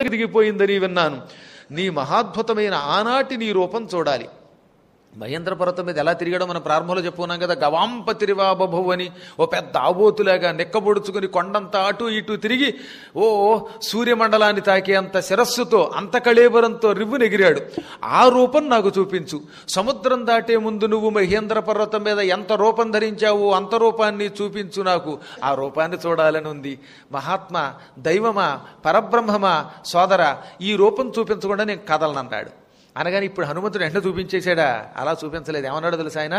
దిగిపోయిందని విన్నాను నీ మహాద్భుతమైన ఆనాటి నీ రూపం చూడాలి మహేంద్ర పర్వతం మీద ఎలా తిరిగాడో మనం ప్రారంభంలో చెప్పుకున్నాం కదా గవాంపతిరివా బభువు అని ఓ పెద్ద ఆబోతులాగా నెక్కబొడుచుకుని కొండంతా అటు ఇటు తిరిగి ఓ సూర్యమండలాన్ని తాకే అంత శిరస్సుతో అంత కళేబరంతో రివ్వు నెగిరాడు ఆ రూపం నాకు చూపించు సముద్రం దాటే ముందు నువ్వు మహేంద్ర పర్వతం మీద ఎంత రూపం ధరించావు అంత రూపాన్ని చూపించు నాకు ఆ రూపాన్ని చూడాలని ఉంది మహాత్మ దైవమా పరబ్రహ్మమా సోదర ఈ రూపం చూపించకుండా నేను కదలనన్నాడు అనగానే ఇప్పుడు హనుమంతుడు వెంటనే చూపించేశాడా అలా చూపించలేదు ఏమన్నాడు తెలుసా ఆయన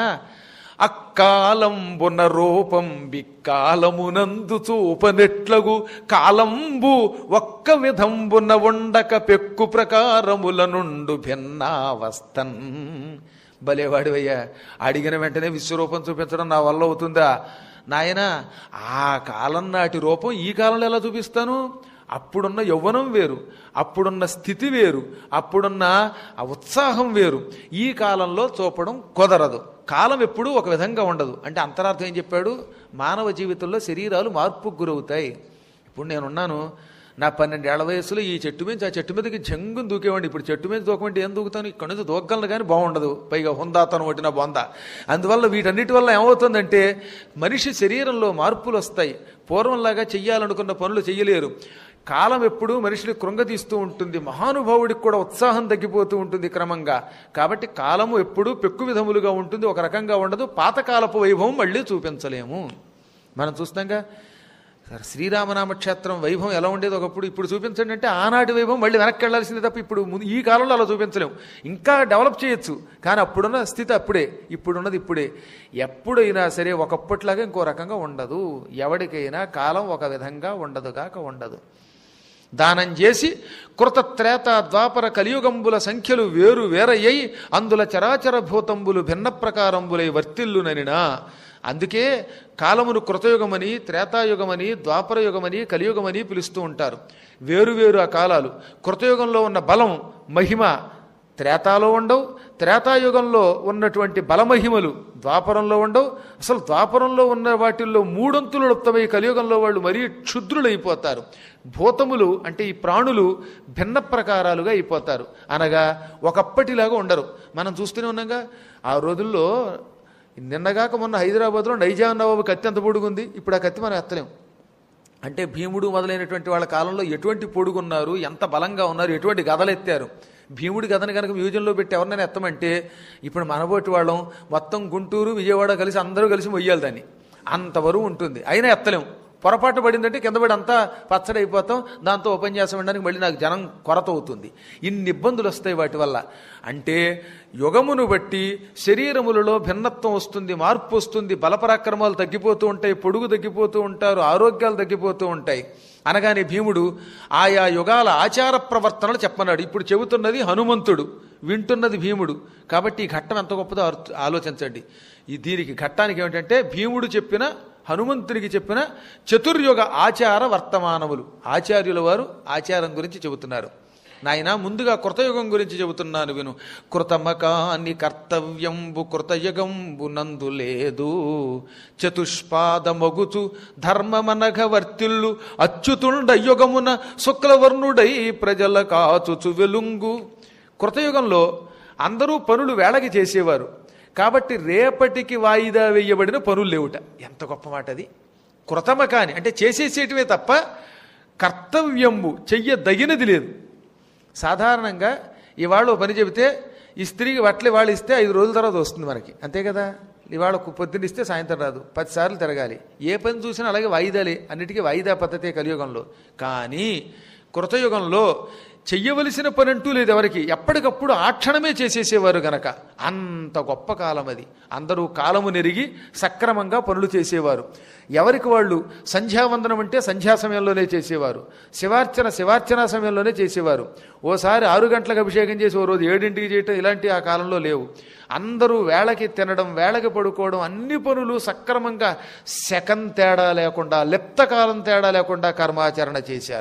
అక్కాలంబున రూపం బిక్కాలమునందు చూపనెట్లగు కాలంబు ఒక్క విధంబున ఉండక పెక్కు ప్రకారముల నుండు భిన్నావస్థన్ భలేవాడివయ్యా అడిగిన వెంటనే విశ్వరూపం చూపించడం నా వల్ల అవుతుందా నాయన ఆ కాలం నాటి రూపం ఈ కాలంలో ఎలా చూపిస్తాను అప్పుడున్న యవ్వనం వేరు అప్పుడున్న స్థితి వేరు అప్పుడున్న ఆ ఉత్సాహం వేరు ఈ కాలంలో చూపడం కుదరదు కాలం ఎప్పుడూ ఒక విధంగా ఉండదు అంటే అంతరార్థం ఏం చెప్పాడు మానవ జీవితంలో శరీరాలు మార్పుకు గురవుతాయి ఇప్పుడు నేనున్నాను నా పన్నెండేళ్ల వయసులో ఈ చెట్టు మీద ఆ చెట్టు మీదకి జంగుని దూకేవాడిని ఇప్పుడు చెట్టు మీద దూకమంటే ఏం దూకుతాను ఇక్కడ నుంచి దూకగలను కానీ బాగుండదు పైగా హుందాతనం కొట్టిన బొంద అందువల్ల వీటన్నిటి వల్ల ఏమవుతుందంటే మనిషి శరీరంలో మార్పులు వస్తాయి పూర్వంలాగా చెయ్యాలనుకున్న పనులు చెయ్యలేరు కాలం ఎప్పుడూ మనిషిని కృంగతీస్తూ ఉంటుంది మహానుభావుడికి కూడా ఉత్సాహం తగ్గిపోతూ ఉంటుంది క్రమంగా కాబట్టి కాలము ఎప్పుడూ పెక్కు విధములుగా ఉంటుంది ఒక రకంగా ఉండదు పాతకాలపు వైభవం మళ్ళీ చూపించలేము మనం చూస్తాంగా సరే, శ్రీరామనామ క్షేత్రం వైభవం ఎలా ఉండేది ఒకప్పుడు ఇప్పుడు చూపించండి అంటే ఆనాటి వైభవం మళ్ళీ వెనక్కి వెళ్ళాల్సిందే తప్ప ఇప్పుడు ముందు- ఈ కాలంలో అలా చూపించలేము ఇంకా డెవలప్ చేయొచ్చు కానీ అప్పుడున్న స్థితి అప్పుడే ఇప్పుడున్నది ఇప్పుడే ఎప్పుడైనా సరే ఒకప్పట్లాగా ఇంకో రకంగా ఉండదు ఎవరికైనా కాలం ఒక విధంగా ఉండదు కాక ఉండదు దానం చేసి కృత త్రేత ద్వాపర కలియుగంబుల సంఖ్యలు వేరు వేరయ్యై అందుల చరాచర భూతంబులు భిన్న ప్రకారంబులై వర్తిల్లుననినా అందుకే కాలమును కృతయుగమని త్రేతాయుగమని ద్వాపరయుగమని కలియుగమని పిలుస్తూ ఉంటారు వేరువేరు ఆ కాలాలు కృతయుగంలో ఉన్న బలం మహిమ త్రేతాలో ఉండవు త్రేతాయుగంలో ఉన్నటువంటి బలమహిమలు ద్వాపరంలో ఉండవు అసలు ద్వాపరంలో ఉన్న వాటిల్లో మూడొంతులు లుప్తమై కలియుగంలో వాళ్ళు మరీ క్షుద్రులైపోతారు భూతములు అంటే ఈ ప్రాణులు భిన్న ప్రకారాలుగా అయిపోతారు అనగా ఒకప్పటిలాగా ఉండరు మనం చూస్తూనే ఉన్నాగా ఆ రోజుల్లో నిన్నగాక మొన్న హైదరాబాద్లో నైజాం నవాబు కత్తి ఎంత పొడుగుంది ఇప్పుడు ఆ కత్తి మనం ఎత్తలేం అంటే భీముడు మొదలైనటువంటి వాళ్ళ కాలంలో ఎటువంటి పొడుగున్నారు ఎంత బలంగా ఉన్నారు ఎటువంటి గదలు ఎత్తారు భీముడి గదని కనుక మ్యూజియంలో పెట్టి ఎవరినైనా ఎత్తమంటే ఇప్పుడు మనబోటి వాళ్ళం మొత్తం గుంటూరు విజయవాడ కలిసి అందరూ కలిసి మొయ్యాలి దాన్ని అంత బరువు ఉంటుంది అయినా ఎత్తలేం పొరపాటు పడిందంటే కింద పడి అంతా పచ్చడి అయిపోతాం దాంతో ఉపన్యాసం వినడానికి మళ్ళీ నాకు జనం కొరత అవుతుంది ఇన్ని ఇబ్బందులు వస్తాయి వాటి వల్ల అంటే యుగమును బట్టి శరీరములలో భిన్నత్వం వస్తుంది మార్పు వస్తుంది బలపరాక్రమాలు తగ్గిపోతూ ఉంటాయి పొడుగు తగ్గిపోతూ ఉంటారు ఆరోగ్యాలు తగ్గిపోతూ ఉంటాయి అనగానే భీముడు ఆయా యుగాల ఆచార ప్రవర్తనలు చెప్పన్నాడు ఇప్పుడు చెబుతున్నది హనుమంతుడు వింటున్నది భీముడు కాబట్టి ఈ ఘట్టం ఎంత గొప్పదో అర్థ- ఆలోచించండి ఈ దీనికి ఘట్టానికి ఏమిటంటే భీముడు చెప్పిన హనుమంతునికి చెప్పిన చతుర్యుగ ఆచార వర్తమానములు ఆచార్యుల వారు ఆచారం గురించి చెబుతున్నారు నాయన ముందుగా కృతయుగం గురించి చెబుతున్నాను విను కృతమకాని కర్తవ్యంబు కృతయుగంబు నందు లేదు చతుష్పాదమగుచు ధర్మమనఘ వర్తిల్లు అచ్యుతుండ యుగమున శుక్లవర్ణుడై ప్రజల కాచుచు వెలుంగు కృతయుగంలో అందరూ పనులు వేళకి చేసేవారు కాబట్టి రేపటికి వాయిదా వేయబడిన పనులు లేవుట ఎంత గొప్ప మాట అది కృతమ కాని అంటే చేసేసేటివే తప్ప కర్తవ్యంబు చెయ్యదగినది లేదు సాధారణంగా ఇవాళ ఓ పని చెబితే ఇస్త్రీకి బట్టలు ఇవాళ ఇస్తే ఐదు రోజుల తర్వాత వస్తుంది మనకి అంతే కదా ఇవాళ కు- పొద్దున్న ఇస్తే సాయంత్రం రాదు పది సార్లు తిరగాలి ఏ పని చూసినా అలాగే వాయిదాలే అన్నిటికీ వాయిదా పద్ధతే కలియుగంలో కానీ కృతయుగంలో చెయ్యవలసిన పని అంటూ లేదు ఎవరికి ఎప్పటికప్పుడు ఆ క్షణమే చేసేసేవారు గనక అంత గొప్ప కాలం అది అందరూ కాలము నెరిగి సక్రమంగా పనులు చేసేవారు ఎవరికి వాళ్ళు సంధ్యావందనం అంటే సంధ్యా సమయంలోనే చేసేవారు శివార్చన శివార్చన సమయంలోనే చేసేవారు ఓసారి ఆరు గంటలకు అభిషేకం చేసి ఓ రోజు ఏడింటికి చేయటం ఇలాంటి ఆ కాలంలో లేవు అందరూ వేళకి తినడం వేళకి పడుకోవడం అన్ని పనులు సక్రమంగా సెకం తేడా లేకుండా లెప్త కాలం తేడా లేకుండా కర్మాచరణ చేశారు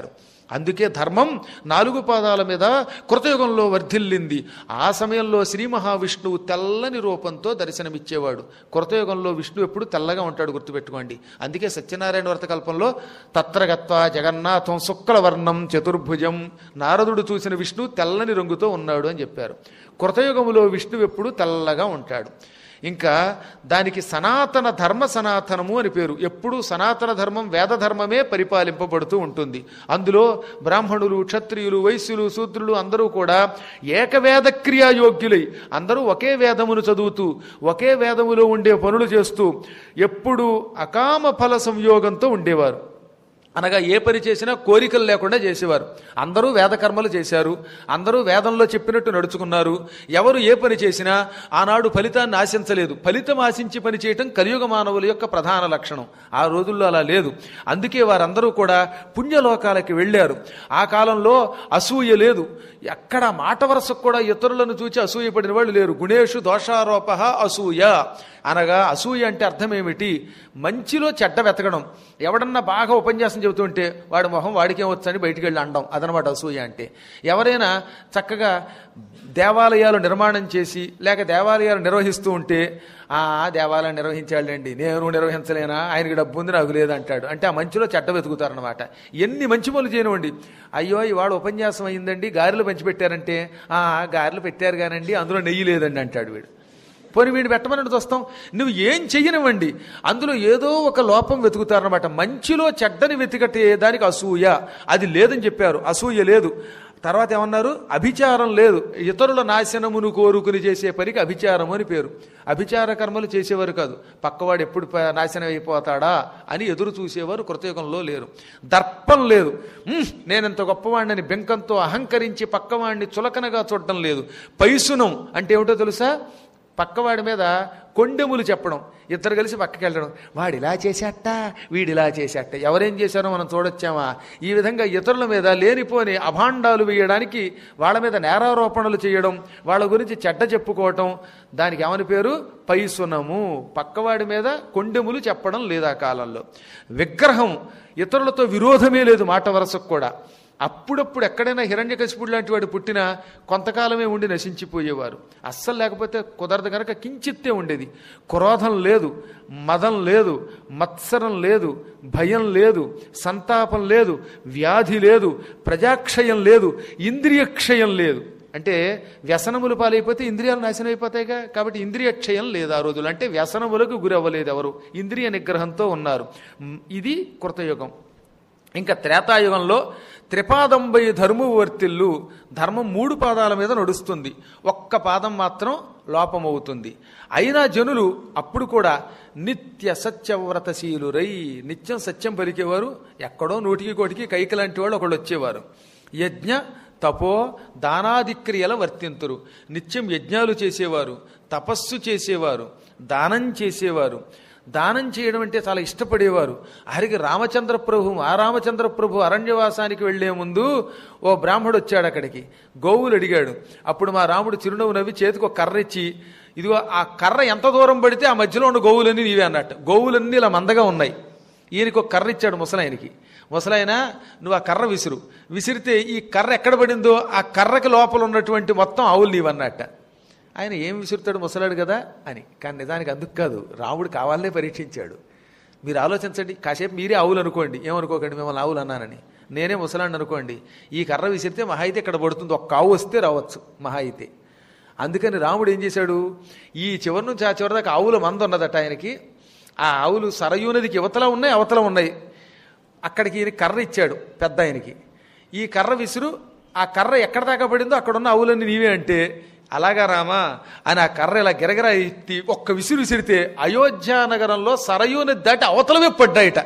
అందుకే ధర్మం నాలుగు పాదాల మీద కృతయుగంలో వర్ధిల్లింది ఆ సమయంలో శ్రీ మహావిష్ణువు తెల్లని రూపంతో దర్శనమిచ్చేవాడు కృతయుగంలో విష్ణువు ఎప్పుడు తెల్లగా ఉంటాడు గుర్తుపెట్టుకోండి అందుకే సత్యనారాయణ వ్రత కల్పంలో తత్రగత్వ జగన్నాథం శుక్లవర్ణం చతుర్భుజం నారదుడు చూసిన విష్ణువు తెల్లని రంగుతో ఉన్నాడు అని చెప్పారు కృతయుగములో విష్ణువు ఎప్పుడు తెల్లగా ఉంటాడు ఇంకా దానికి సనాతన ధర్మ సనాతనము అని పేరు ఎప్పుడూ సనాతన ధర్మం వేద ధర్మమే పరిపాలింపబడుతూ ఉంటుంది అందులో బ్రాహ్మణులు క్షత్రియులు వైశ్యులు శూద్రులు అందరూ కూడా ఏకవేద క్రియాయోగ్యులై అందరూ ఒకే వేదమును చదువుతూ ఒకే వేదములో ఉండే పనులు చేస్తూ ఎప్పుడు అకామ ఫల సంయోగంతో ఉండేవారు అనగా ఏ పని చేసినా కోరికలు లేకుండా చేసేవారు అందరూ వేదకర్మలు చేశారు అందరూ వేదంలో చెప్పినట్టు నడుచుకున్నారు ఎవరు ఏ పని చేసినా ఆనాడు ఫలితాన్ని ఆశించలేదు ఫలితం ఆశించి పని చేయటం కలియుగ మానవుల యొక్క ప్రధాన లక్షణం ఆ రోజుల్లో అలా లేదు అందుకే వారందరూ కూడా పుణ్యలోకాలకి వెళ్ళారు ఆ కాలంలో అసూయ లేదు ఎక్కడ మాట వరసకు కూడా ఇతరులను చూచి అసూయపడిన వాళ్ళు లేరు గుణేషు దోషారోప అసూయ అనగా అసూయ అంటే అర్థం ఏమిటి మంచిలో చెడ్డ వెతకడం ఎవడన్నా బాగా ఉపన్యాసం చెబుతుంటే వాడి మొహం వాడికేం వచ్చని బయటికి వెళ్ళి అండం అదనమాట అసూయ అంటే ఎవరైనా చక్కగా దేవాలయాలు నిర్మాణం చేసి లేక దేవాలయాలు నిర్వహిస్తూ ఉంటే ఆ దేవాలయం నిర్వహించాడండి నేను నిర్వహించలేనా ఆయనకి డబ్బు ఉంది నాకు లేదంటాడు అంటే ఆ మంచిలో చెడ్డ వెతుకుతారనమాట ఎన్ని మంచి పనులు చేయనివ్వండి అయ్యో ఇవాళ ఉపన్యాసం అయిందండి గారెలు పంచిపెట్టారంటే ఆ గారెలు పెట్టారు కానండి అందులో నెయ్యి లేదండి అంటాడు వీడు పోనీ వీడు పెట్టమని చూస్తాం నువ్వు ఏం చెయ్యనివ్వండి అందులో ఏదో ఒక లోపం వెతుకుతారనమాట మంచిలో చెడ్డని వెతికటే దానికి అసూయ అది లేదని చెప్పారు అసూయ లేదు తర్వాత ఏమన్నారు అభిచారం లేదు ఇతరుల నాశనమును కోరుకుని చేసే పనికి అభిచారం అని పేరు అభిచార కర్మలు చేసేవారు కాదు పక్కవాడు ఎప్పుడు ప- నాశనం అయిపోతాడా అని ఎదురు చూసేవారు కృతయుగంలో లేరు దర్పం లేదు "ఉమ్, నేనెంత గొప్పవాడిని బెంకంతో అహంకరించి పక్కవాడిని చులకనగా చూడటం లేదు పైసునం అంటే ఏమిటో తెలుసా పక్కవాడి మీద కొండెములు చెప్పడం ఇద్దరు కలిసి పక్కకి వెళ్ళడం వాడు ఇలా చేశాట వీడు ఇలా చేశాట ఎవరేం చేశారో మనం చూడొచ్చామా ఈ విధంగా ఇతరుల మీద లేనిపోని అభాండాలు వేయడానికి వాళ్ళ మీద నేరారోపణలు చేయడం వాళ్ళ గురించి చెడ్డ చెప్పుకోవటం దానికి ఏమని పేరు పైసునము పక్కవాడి మీద కొండెములు చెప్పడం లేదా కాలంలో విగ్రహం ఇతరులతో విరోధమే లేదు మాట వరసకు కూడా అప్పుడప్పుడు ఎక్కడైనా హిరణ్యకశిపుడు లాంటి వాడు పుట్టినా కొంతకాలమే ఉండి నశించిపోయేవారు అస్సలు లేకపోతే కుదరదు కనుక కించిత్తే ఉండేది క్రోధం లేదు మదం లేదు మత్సరం లేదు భయం లేదు సంతాపం లేదు వ్యాధి లేదు ప్రజాక్షయం లేదు ఇంద్రియక్షయం లేదు అంటే వ్యసనములు పాలైపోతే ఇంద్రియాలు నాశనం అయిపోతాయిగా కాబట్టి ఇంద్రియ క్షయం లేదు ఆ రోజులు అంటే వ్యసనములకు గురవ్వలేదు ఎవరు ఇంద్రియ నిగ్రహంతో ఉన్నారు మ్, ఇది కృతయుగం ఇంకా త్రేతాయుగంలో త్రిపాదంబై ధర్మము వర్తిల్లు ధర్మం మూడు పాదాల మీద నడుస్తుంది ఒక్క పాదం మాత్రం లోపమవుతుంది అయినా జనులు అప్పుడు కూడా నిత్య సత్యవ్రతశీలురై నిత్యం సత్యం పలికేవారు ఎక్కడో నూటికి కోటికి కైకి లాంటి వాళ్ళు ఒకళ్ళు వచ్చేవారు యజ్ఞ తపో దానాదిక్రియల వర్తింతురు నిత్యం యజ్ఞాలు చేసేవారు తపస్సు చేసేవారు దానం చేసేవారు దానం చేయడం అంటే చాలా ఇష్టపడేవారు హరికి రామచంద్ర ప్రభు ఆ రామచంద్ర ప్రభు అరణ్యవాసానికి వెళ్లే ముందు ఓ బ్రాహ్మడు వచ్చాడు అక్కడికి గోవులు అడిగాడు అప్పుడు మా రాముడు చిరునవ్వు నవ్వి చేతికి ఒక కర్ర ఇచ్చి ఇదిగో ఆ కర్ర ఎంత దూరం పడితే ఆ మధ్యలో ఉన్న గోవులన్నీ నీవే అన్నట్టు గోవులన్నీ ఇలా మందగా ఉన్నాయి ఈయనకి ఒక కర్ర ఇచ్చాడు ముసలాయనకి ముసలాయన నువ్వు ఆ కర్ర విసురు విసిరితే ఈ కర్ర ఎక్కడ పడిందో ఆ కర్రకి లోపల ఉన్నటువంటి మొత్తం ఆవులు నీవన్నట్ట ఆయన ఏం విసురుతాడు ముసలాడు కదా అని కానీ నిజానికి అందుకు కాదు రాముడు కావాలనే పరీక్షించాడు మీరు ఆలోచించండి కాసేపు మీరే ఆవులు అనుకోండి ఏమనుకోకండి మిమ్మల్ని ఆవులు అన్నానని నేనే ముసలాడిని అనుకోండి ఈ కర్ర విసిరితే మహా అయితే ఇక్కడ పడుతుంది ఒక్క ఆవు వస్తే రావచ్చు మహా అయితే అందుకని రాముడు ఏం చేశాడు ఈ చివరి నుంచి ఆ చివరి దాకా ఆవుల మంద ఉన్నదట ఆయనకి ఆ ఆవులు సరయూ నదికి యువతల ఉన్నాయి అవతల ఉన్నాయి అక్కడికి ఈయన కర్ర ఇచ్చాడు పెద్ద ఆయనకి ఈ కర్ర విసురు ఆ కర్ర ఎక్కడ దాకా పడిందో అక్కడ ఉన్న ఆవులన్నీ నీవే అంటే అలాగా రామా అని ఆ కర్ర ఇలా గిరగిరా ఎత్తి ఒక్క విసిరు విసిరితే అయోధ్య నగరంలో సరయూ నది దాటి అవతలవే పడ్డాయిట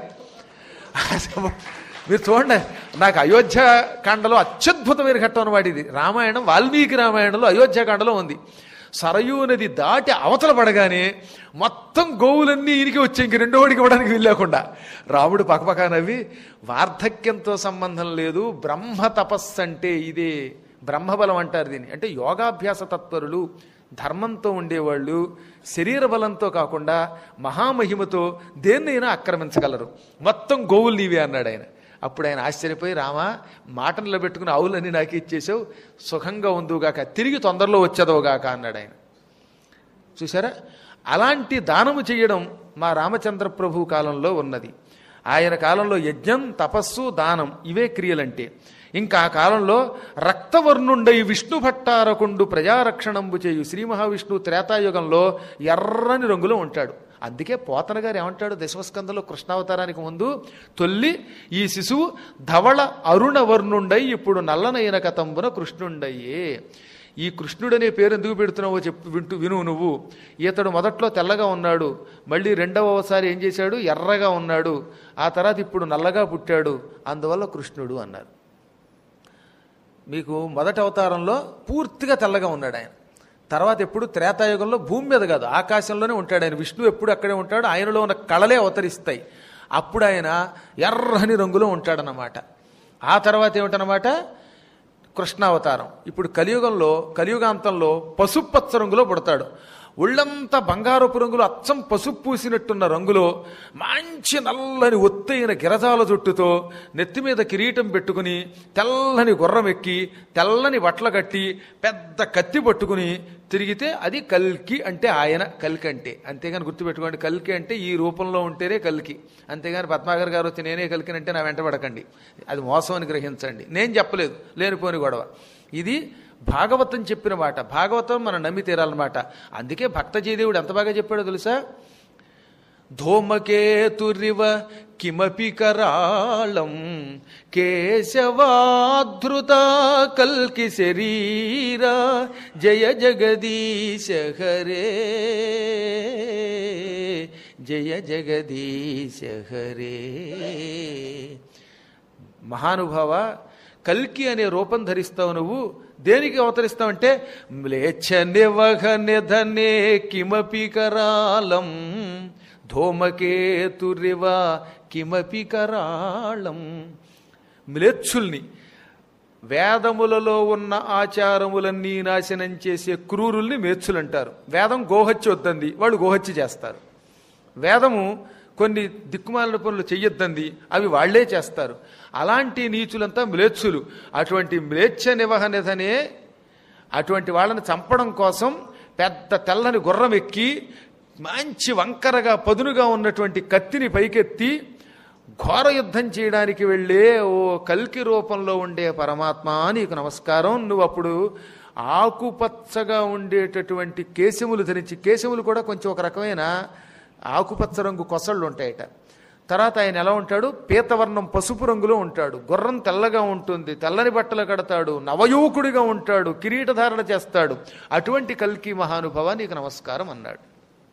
మీరు చూడండి నాకు అయోధ్య కాండలో అత్యద్భుతమైన ఘట్టం అన్నమాట ఇది రామాయణం వాల్మీకి రామాయణంలో అయోధ్య కాండలో ఉంది సరయూ నది దాటి అవతల పడగానే మొత్తం గోవులన్నీ ఈయనకి వచ్చి ఇంక రెండో వాడికి ఇవ్వడానికి వీల్లేకుండా రాముడు పక్కపక్క నవ్వి వార్ధక్యంతో సంబంధం లేదు బ్రహ్మ తపస్సు అంటే ఇదే బ్రహ్మబలం అంటారు దీన్ని అంటే యోగాభ్యాస తత్పరులు ధర్మంతో ఉండేవాళ్ళు శరీర బలంతో కాకుండా మహామహిమతో దేన్నైనా ఆక్రమించగలరు మొత్తం గోవులు నీవే అన్నాడు ఆయన అప్పుడు ఆయన ఆశ్చర్యపోయి రామా మాట నిలబెట్టుకుని ఆవులన్నీ నాకు ఇచ్చేసావు సుఖంగా ఉందువుగాక తిరిగి తొందరలో వచ్చేదవుగాక అన్నాడు ఆయన చూసారా అలాంటి దానము చేయడం మా రామచంద్ర ప్రభు కాలంలో ఉన్నది ఆయన కాలంలో యజ్ఞం తపస్సు దానం ఇవే క్రియలంటే ఇంకా ఆ కాలంలో రక్తవర్ణుండై విష్ణు భట్టారకుండు ప్రజారక్షణంబు చేయు శ్రీ మహావిష్ణువు త్రేతాయుగంలో ఎర్రని రంగులో ఉంటాడు అందుకే పోతన గారు ఏమంటాడు దశమస్కందంలో కృష్ణావతారానికి ముందు తొల్లి ఈ శిశువు ధవళ అరుణవర్ణుండై ఇప్పుడు నల్లనైన కతంబున కృష్ణుండయ్యే ఈ కృష్ణుడనే పేరు ఎందుకు పెడుతున్నావో చెప్పు వింటూ విను నువ్వు ఈతడు మొదట్లో తెల్లగా ఉన్నాడు మళ్ళీ రెండవసారి ఏం చేశాడు ఎర్రగా ఉన్నాడు ఆ తర్వాత ఇప్పుడు నల్లగా పుట్టాడు అందువల్ల కృష్ణుడు అన్నారు మీకు మొదటి అవతారంలో పూర్తిగా తెల్లగా ఉన్నాడు ఆయన తర్వాత ఎప్పుడు త్రేతాయుగంలో భూమి మీద కాదు ఆకాశంలోనే ఉంటాడు ఆయన విష్ణు ఎప్పుడు అక్కడే ఉంటాడు ఆయనలో ఉన్న కళలే అవతరిస్తాయి అప్పుడు ఆయన ఎర్రని రంగులో ఉంటాడనమాట ఆ తర్వాత ఏమిటనమాట కృష్ణావతారం ఇప్పుడు కలియుగంలో కలియుగాంతంలో పసుపు పచ్చ రంగులో పుడతాడు ఒళ్ళంతా బంగారపు రంగులో అచ్చం పసుపు పూసినట్టున్న రంగులో మంచి నల్లని ఒత్తైన గిరజాల జుట్టుతో నెత్తి మీద కిరీటం పెట్టుకుని తెల్లని గుర్రం ఎక్కి తెల్లని బట్టలు కట్టి పెద్ద కత్తి పట్టుకుని తిరిగితే అది కల్కి అంటే ఆయన కల్కి అంటే అంతేగాని గుర్తుపెట్టుకోండి కల్కి అంటే ఈ రూపంలో ఉంటేనే కల్కి అంతేగాని పద్మాగర్ గారు వచ్చి నేనే కలికినంటే నా వెంట పడకండి అది మోసం అని గ్రహించండి నేను చెప్పలేదు లేనిపోని గొడవ ఇది భాగవతం చెప్పిన మాట భాగవతం మనం నమ్మి తీరాలన్నమాట అందుకే భక్తజయదేవుడు ఎంత బాగా చెప్పాడో తెలుసా ధూమకేతురివ కిమపి కరాళం కేశవాధృత కల్కి శరీర జయ జగదీశ హరే జయ జగదీశ హరే మహానుభావ కల్కి అనే రూపం ధరిస్తావు నువ్వు దేనికి అవతరిస్తావంటే మ్లేచ్ఛ నివహ నిధనే కిమపి కరాళం ధూమకేతురివ కిమపి కరాళం మ్లేచ్ఛుల్ని వేదములలో ఉన్న ఆచారములన్నీ నాశనం చేసే క్రూరుల్ని మేచ్చులంటారు వేదం గోహత్య వద్దంది వాళ్ళు గోహత్య చేస్తారు వేదము కొన్ని దిక్కుమాలిన పనులు చెయ్యొద్దంది అవి వాళ్లే చేస్తారు అలాంటి నీచులంతా మ్లేచ్చులు అటువంటి మ్లేచ్ఛ నివహనిధనే అటువంటి వాళ్ళని చంపడం కోసం పెద్ద తెల్లని గుర్రం ఎక్కి మంచి వంకరగా పదునుగా ఉన్నటువంటి కత్తిని పైకెత్తి ఘోర యుద్ధం చేయడానికి వెళ్ళే ఓ కల్కి రూపంలో ఉండే పరమాత్మ నీకు నమస్కారం నువ్వు అప్పుడు ఆకుపచ్చగా ఉండేటటువంటి కేశములు ధరించి కేశములు కూడా కొంచెం ఒక రకమైన ఆకుపచ్చ రంగు కొసళ్ళు ఉంటాయట తర్వాత ఆయన ఎలా ఉంటాడు పీతవర్ణం పసుపు రంగులో ఉంటాడు గుర్రం తెల్లగా ఉంటుంది తెల్లని బట్టలు కడతాడు నవయువకుడిగా ఉంటాడు కిరీటధారణ చేస్తాడు అటువంటి కల్కి మహానుభవ నీకు నమస్కారం అన్నాడు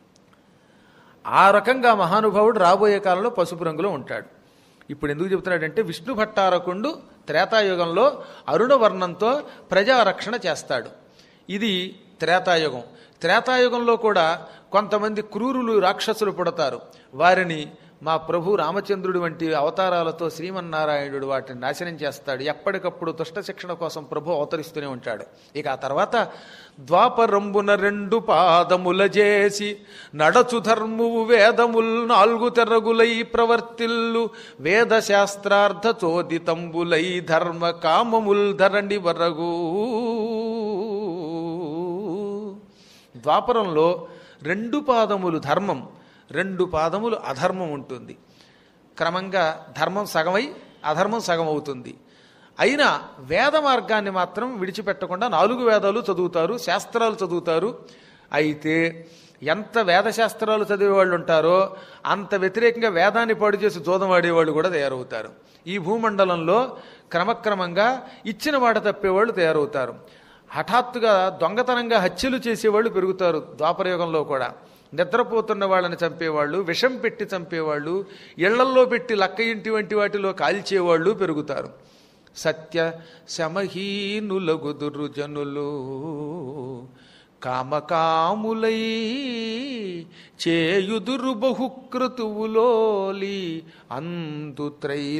ఆ రకంగా మహానుభావుడు రాబోయే కాలంలో పసుపు రంగులో ఉంటాడు ఇప్పుడు ఎందుకు చెబుతున్నాడంటే విష్ణు భట్టారకుండు త్రేతాయుగంలో అరుణవర్ణంతో ప్రజారక్షణ చేస్తాడు ఇది త్రేతాయుగం త్రేతాయుగంలో కూడా కొంతమంది క్రూరులు రాక్షసులు పుడతారు వారిని మా ప్రభు రామచంద్రుడి వంటి అవతారాలతో శ్రీమన్నారాయణుడు వాటిని నాశనం చేస్తాడు ఎప్పటికప్పుడు దుష్ట శిక్షణ కోసం ప్రభు అవతరిస్తూనే ఉంటాడు ఇక ఆ తర్వాత ద్వాపరంబున రెండు పాదముల చేసి నడచు ధర్మువు వేదముల్ నాలుగు తెరగులై ప్రవర్తిల్లు వేద శాస్త్రార్థ చోదితంబులై ధర్మ కామముల్ ధరణి వరగు ద్వాపరంలో రెండు పాదములు ధర్మం రెండు పాదములు అధర్మం ఉంటుంది క్రమంగా ధర్మం సగమై అధర్మం సగం అవుతుంది అయినా వేద మార్గాన్ని మాత్రం విడిచిపెట్టకుండా నాలుగు వేదాలు చదువుతారు శాస్త్రాలు చదువుతారు అయితే ఎంత వేద శాస్త్రాలు చదివేవాళ్ళు ఉంటారో అంత వ్యతిరేకంగా వేదాన్ని పాడు చేసి జోదం ఆడేవాళ్ళు కూడా తయారవుతారు ఈ భూమండలంలో క్రమక్రమంగా ఇచ్చిన మాట తప్పేవాళ్ళు తయారవుతారు హఠాత్తుగా దొంగతనంగా హత్యలు చేసేవాళ్ళు పెరుగుతారు ద్వాపరయుగంలో కూడా నిద్రపోతున్న వాళ్ళని చంపేవాళ్ళు విషం పెట్టి చంపేవాళ్ళు ఇళ్లల్లో పెట్టి లక్క ఇంటి వంటి వాటిలో కాల్చేవాళ్ళు పెరుగుతారు సత్య శమహీనులగుదురు జనులు కామకాములై చేయుదురు బహుక్రతువులోలి అందు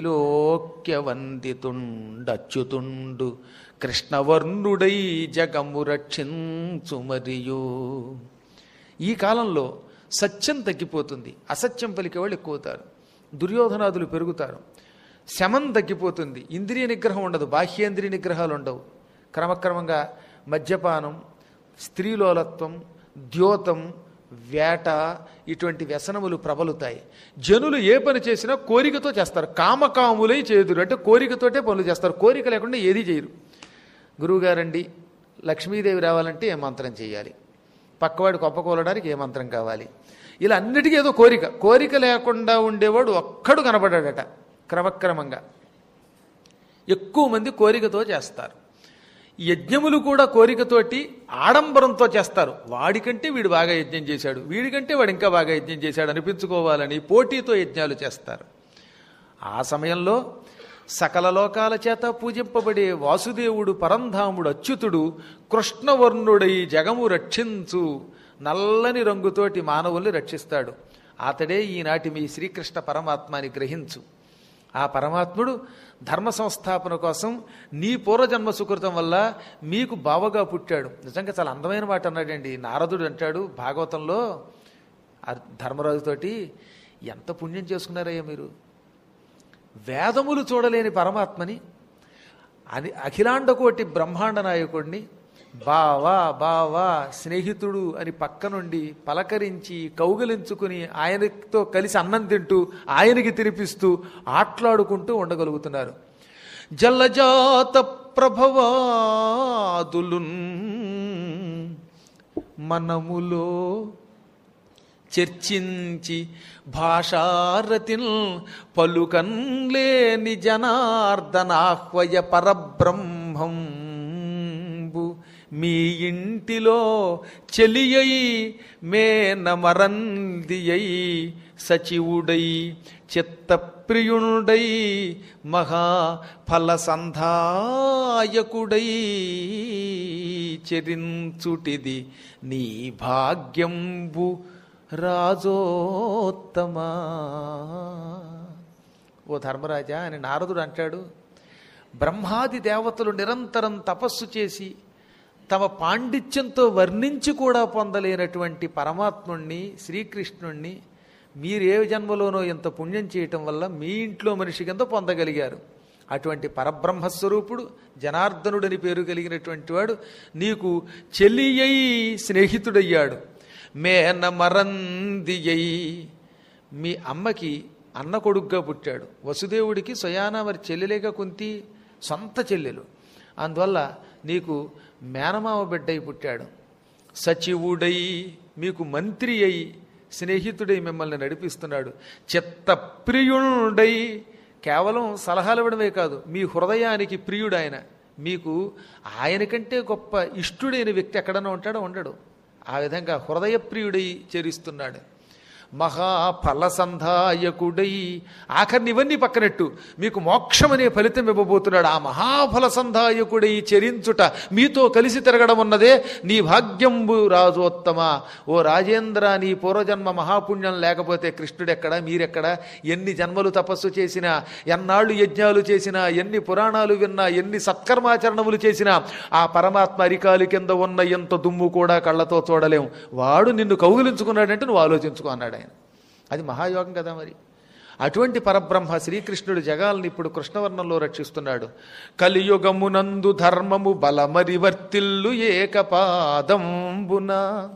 త్రైలోక్యవందితుండచ్యుతుండు కృష్ణవర్ణుడై జగము రక్షించు మరియు ఈ కాలంలో సత్యం తగ్గిపోతుంది అసత్యం పలికే వాళ్ళు ఎక్కువవుతారు దుర్యోధనాదులు పెరుగుతారు శమం తగ్గిపోతుంది ఇంద్రియ నిగ్రహం ఉండదు బాహ్యేంద్రియ నిగ్రహాలు ఉండవు క్రమక్రమంగా మద్యపానం స్త్రీలోలత్వం ద్యోతం వేట ఇటువంటి వ్యసనములు ప్రబలుతాయి జనులు ఏ పని చేసినా కోరికతో చేస్తారు కామకాములై చేదురు అంటే కోరికతోటే పనులు చేస్తారు కోరిక లేకుండా ఏది చేయరు గురువుగారండి లక్ష్మీదేవి రావాలంటే ఏ మంత్రం చేయాలి పక్కవాడు కొప్పకూలడానికి ఏ మంత్రం కావాలి ఇలా అన్నిటికీ ఏదో కోరిక కోరిక లేకుండా ఉండేవాడు ఒక్కడు కనపడాడట క్రమక్రమంగా ఎక్కువ మంది కోరికతో చేస్తారు యజ్ఞములు కూడా కోరికతోటి ఆడంబరంతో చేస్తారు వాడికంటే వీడు బాగా యజ్ఞం చేశాడు వీడికంటే వాడు ఇంకా బాగా యజ్ఞం చేశాడు అనిపించుకోవాలని పోటీతో యజ్ఞాలు చేస్తారు ఆ సమయంలో సకల లోకాల చేత పూజింపబడే వాసుదేవుడు పరంధాముడు అచ్యుతుడు కృష్ణవర్ణుడై జగము రక్షించు నల్లని రంగుతోటి మానవుల్ని రక్షిస్తాడు అతడే ఈనాటి మీ శ్రీకృష్ణ పరమాత్మని గ్రహించు ఆ పరమాత్ముడు ధర్మ సంస్థాపన కోసం నీ పూర్వజన్మ సుకృతం వల్ల మీకు బావగా పుట్టాడు నిజంగా చాలా అందమైన మాట అన్నాడండి నారదుడు అంటాడు భాగవతంలో ఆ ధర్మరాజుతోటి ఎంత పుణ్యం చేసుకున్నారయ్యా మీరు వేదములు చూడలేని పరమాత్మని అది అఖిలాండకోటి బ్రహ్మాండ నాయకుడిని బావా బావా స్నేహితుడు అని పక్క నుండి పలకరించి కౌగిలించుకుని ఆయనతో కలిసి అన్నం తింటూ ఆయనకి తినిపిస్తూ ఆట్లాడుకుంటూ ఉండగలుగుతున్నారు జల్లజాత ప్రభవాదులున్ మనములో చర్చించి భాషారతిన్ పలుకన్లేని జనార్దనాహ్వయ పరబ్రహ్మంబు మీ ఇంటిలో చెలియై మేనమరందియై సచివుడై చిత్తప్రియుడై మహాఫల సంధాయకుడై చెరించుటిది నీ భాగ్యంబు రాజోత్తమా ఓ ధర్మరాజా అని నారదుడు అంటాడు బ్రహ్మాది దేవతలు నిరంతరం తపస్సు చేసి తమ పాండిత్యంతో వర్ణించి కూడా పొందలేనటువంటి పరమాత్ముణ్ణి శ్రీకృష్ణుణ్ణి మీరు ఏ జన్మలోనో ఇంత పుణ్యం చేయటం వల్ల మీ ఇంట్లో మనిషి కింద పొందగలిగారు అటువంటి పరబ్రహ్మస్వరూపుడు జనార్దనుడని పేరు కలిగినటువంటి వాడు నీకు చెల్లియై స్నేహితుడయ్యాడు మేనమరందియై మీ అమ్మకి అన్న కొడుగ్గా పుట్టాడు వసుదేవుడికి స్వయాన మరి చెల్లెలేగా కుంతి సొంత చెల్లెలు అందువల్ల నీకు మేనమామ బిడ్డై పుట్టాడు సచివుడై మీకు మంత్రి అయి స్నేహితుడై మిమ్మల్ని నడిపిస్తున్నాడు చిత్తప్రియుడై కేవలం సలహాలు ఇవ్వడమే కాదు మీ హృదయానికి ప్రియుడు ఆయన మీకు ఆయన కంటే గొప్ప ఇష్టుడైన వ్యక్తి ఎక్కడన్నా ఉంటాడో ఉండడు ఆ విధంగా హృదయప్రియుడై చేరిస్తున్నాడు మహాఫల సంధాయకుడై ఆఖరిని ఇవన్నీ పక్కనట్టు మీకు మోక్షం అనే ఫలితం ఇవ్వబోతున్నాడు ఆ మహాఫల సంధాయకుడై చెరించుట మీతో కలిసి తిరగడం ఉన్నదే నీ భాగ్యంబు రాజోత్తమ ఓ రాజేంద్ర నీ పూర్వజన్మ మహాపుణ్యం లేకపోతే కృష్ణుడెక్కడ మీరెక్కడ ఎన్ని జన్మలు తపస్సు చేసినా ఎన్నాళ్ళు యజ్ఞాలు చేసినా ఎన్ని పురాణాలు విన్నా ఎన్ని సత్కర్మాచరణములు చేసినా ఆ పరమాత్మ అరికాలు కింద ఉన్న ఎంత దుమ్ము కూడా కళ్ళతో చూడలేం వాడు నిన్ను కౌగిలించుకున్నాడంటే నువ్వు ఆలోచించుకో అన్నాడు ఆయన అది మహాయోగం కదా మరి అటువంటి పరబ్రహ్మ శ్రీకృష్ణుడు జగాల్ని ఇప్పుడు కృష్ణవర్ణంలో రక్షిస్తున్నాడు కలియుగమునందు ధర్మము బలమరి వర్తిల్లు ఏకపాదంబున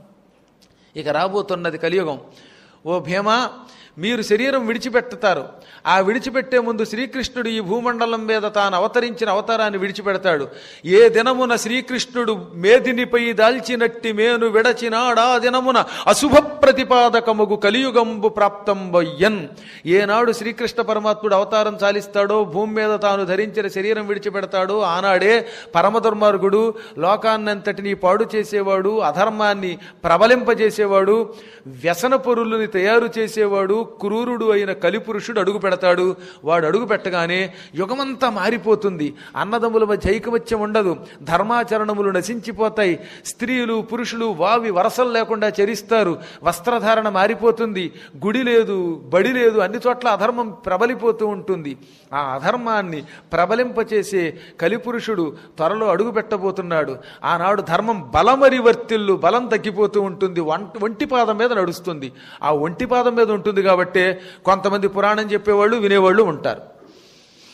ఇక రాబోతున్నది కలియుగం ఓ భీమా మీరు శరీరం విడిచిపెడతారు ఆ విడిచిపెట్టే ముందు శ్రీకృష్ణుడు ఈ భూమండలం మీద తాను అవతరించిన అవతారాన్ని విడిచిపెడతాడు ఏ దినమున శ్రీకృష్ణుడు మేదినిపై దాల్చినట్టి మేను విడచినాడా దినమున అశుభ ప్రతిపాదకముగు కలియుగంబు ప్రాప్తంబయ్యన్ ఏనాడు శ్రీకృష్ణ పరమాత్ముడు అవతారం చాలిస్తాడో భూమి మీద తాను ధరించిన శరీరం విడిచిపెడతాడో ఆనాడే పరమదుర్మార్గుడు లోకాన్నంతటినీ పాడు చేసేవాడు అధర్మాన్ని ప్రబలింపజేసేవాడు వ్యసన పొరులని తయారు చేసేవాడు క్రూరుడు అయిన కలిపురుషుడు అడుగు పెడతాడు వాడు అడుగు పెట్టగానే యుగమంతా మారిపోతుంది అన్నదమ్ముల మధ్య ఐకమత్యం ఉండదు ధర్మాచరణములు నశించిపోతాయి స్త్రీలు పురుషులు వావి వరసలు లేకుండా చరిస్తారు వస్త్రధారణ మారిపోతుంది గుడి లేదు బడి లేదు అన్ని చోట్ల అధర్మం ప్రబలిపోతూ ఉంటుంది ఆ అధర్మాన్ని ప్రబలింపచేసే కలిపురుషుడు త్వరలో అడుగు పెట్టబోతున్నాడు ఆనాడు ధర్మం బలమరి వర్తిల్లు బలం తగ్గిపోతూ ఉంటుంది వంట ఒంటి పాదం మీద నడుస్తుంది ఆ ఒంటి పాదం మీద ఉంటుంది కాబట్టే కొంతమంది పురాణం చెప్పేవాళ్ళు వినేవాళ్ళు ఉంటారు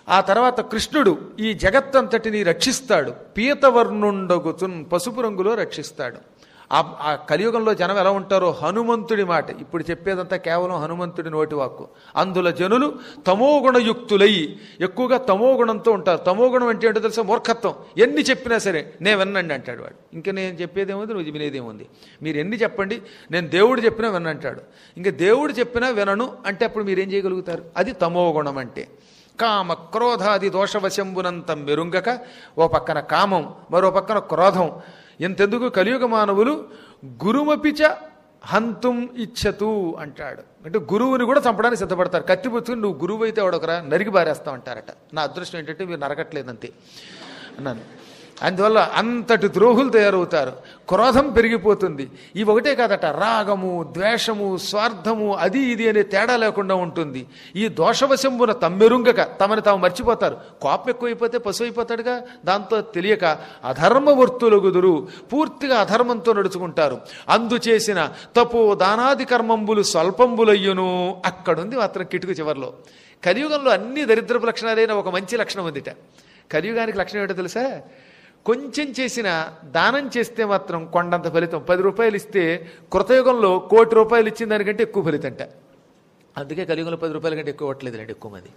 ఆ తర్వాత కృష్ణుడు ఈ జగత్తంతటిని రక్షిస్తాడు పీతవర్ణుండగుతున్ పసుపు రంగులో రక్షిస్తాడు ఆ ఆ కలియుగంలో జనం ఎలా ఉంటారో హనుమంతుడి మాట ఇప్పుడు చెప్పేదంతా కేవలం హనుమంతుడి నోటి వాక్కు అందులో జనులు తమోగుణయుక్తులై ఎక్కువగా తమోగుణంతో ఉంటారు తమోగుణం అంటే ఏంటో తెలుసా మూర్ఖత్వం ఎన్ని చెప్పినా సరే నేను విన్నండి అంటాడు వాడు ఇంకా నేను చెప్పేదేముంది నువ్వు వినేదేముంది మీరు ఎన్ని చెప్పండి నేను దేవుడు చెప్పినా వినంటాడు ఇంకా దేవుడు చెప్పినా వినను అంటే అప్పుడు మీరేం చేయగలుగుతారు అది తమోగుణం అంటే కామ క్రోధాది దోషవశంబునంత మెరుంగక ఓ పక్కన కామం మరో పక్కన క్రోధం ఇంతెందుకు కలియుగ మానవులు గురుమపిచ హంతుం ఇచ్చతు అంటాడు అంటే గురువుని కూడా చంపడానికి సిద్ధపడతారు కత్తి పుచ్చుకుని నువ్వు గురువు అయితే వాడొకరా నరికి బారేస్తావు అంటారట నా అదృష్టం ఏంటంటే మీరు నరకట్లేదంతే అన్నాను అందువల్ల అంతటి ద్రోహులు తయారవుతారు క్రోధం పెరిగిపోతుంది ఇవి ఒకటే కాదట రాగము ద్వేషము స్వార్థము అది ఇది అనే తేడా లేకుండా ఉంటుంది ఈ దోషవశంబున తమ్మెరుంగక తమని తాము మర్చిపోతారు కోపం ఎక్కువైపోతే పశువు అయిపోతాడుగా దాంతో తెలియక అధర్మవర్తులగుదురు పూర్తిగా అధర్మంతో నడుచుకుంటారు అందు చేసిన తపో దానాది కర్మంబులు స్వల్పంబులయ్యును అక్కడుంది మాత్రం కిటుకు చివర్లో కలియుగంలో అన్ని దరిద్రపు లక్షణాలైన ఒక మంచి లక్షణం ఉందిట కలియుగానికి లక్షణం ఏంటో తెలుసా కొంచెం చేసిన దానం చేస్తే మాత్రం కొండంత ఫలితం పది రూపాయలు ఇస్తే కృతయుగంలో కోటి రూపాయలు ఇచ్చిన దానికంటే ఎక్కువ ఫలితంట అందుకే కలియుగంలో పది రూపాయల కంటే ఎక్కువ ఇవ్వట్లేదులేండి ఎక్కువ మంది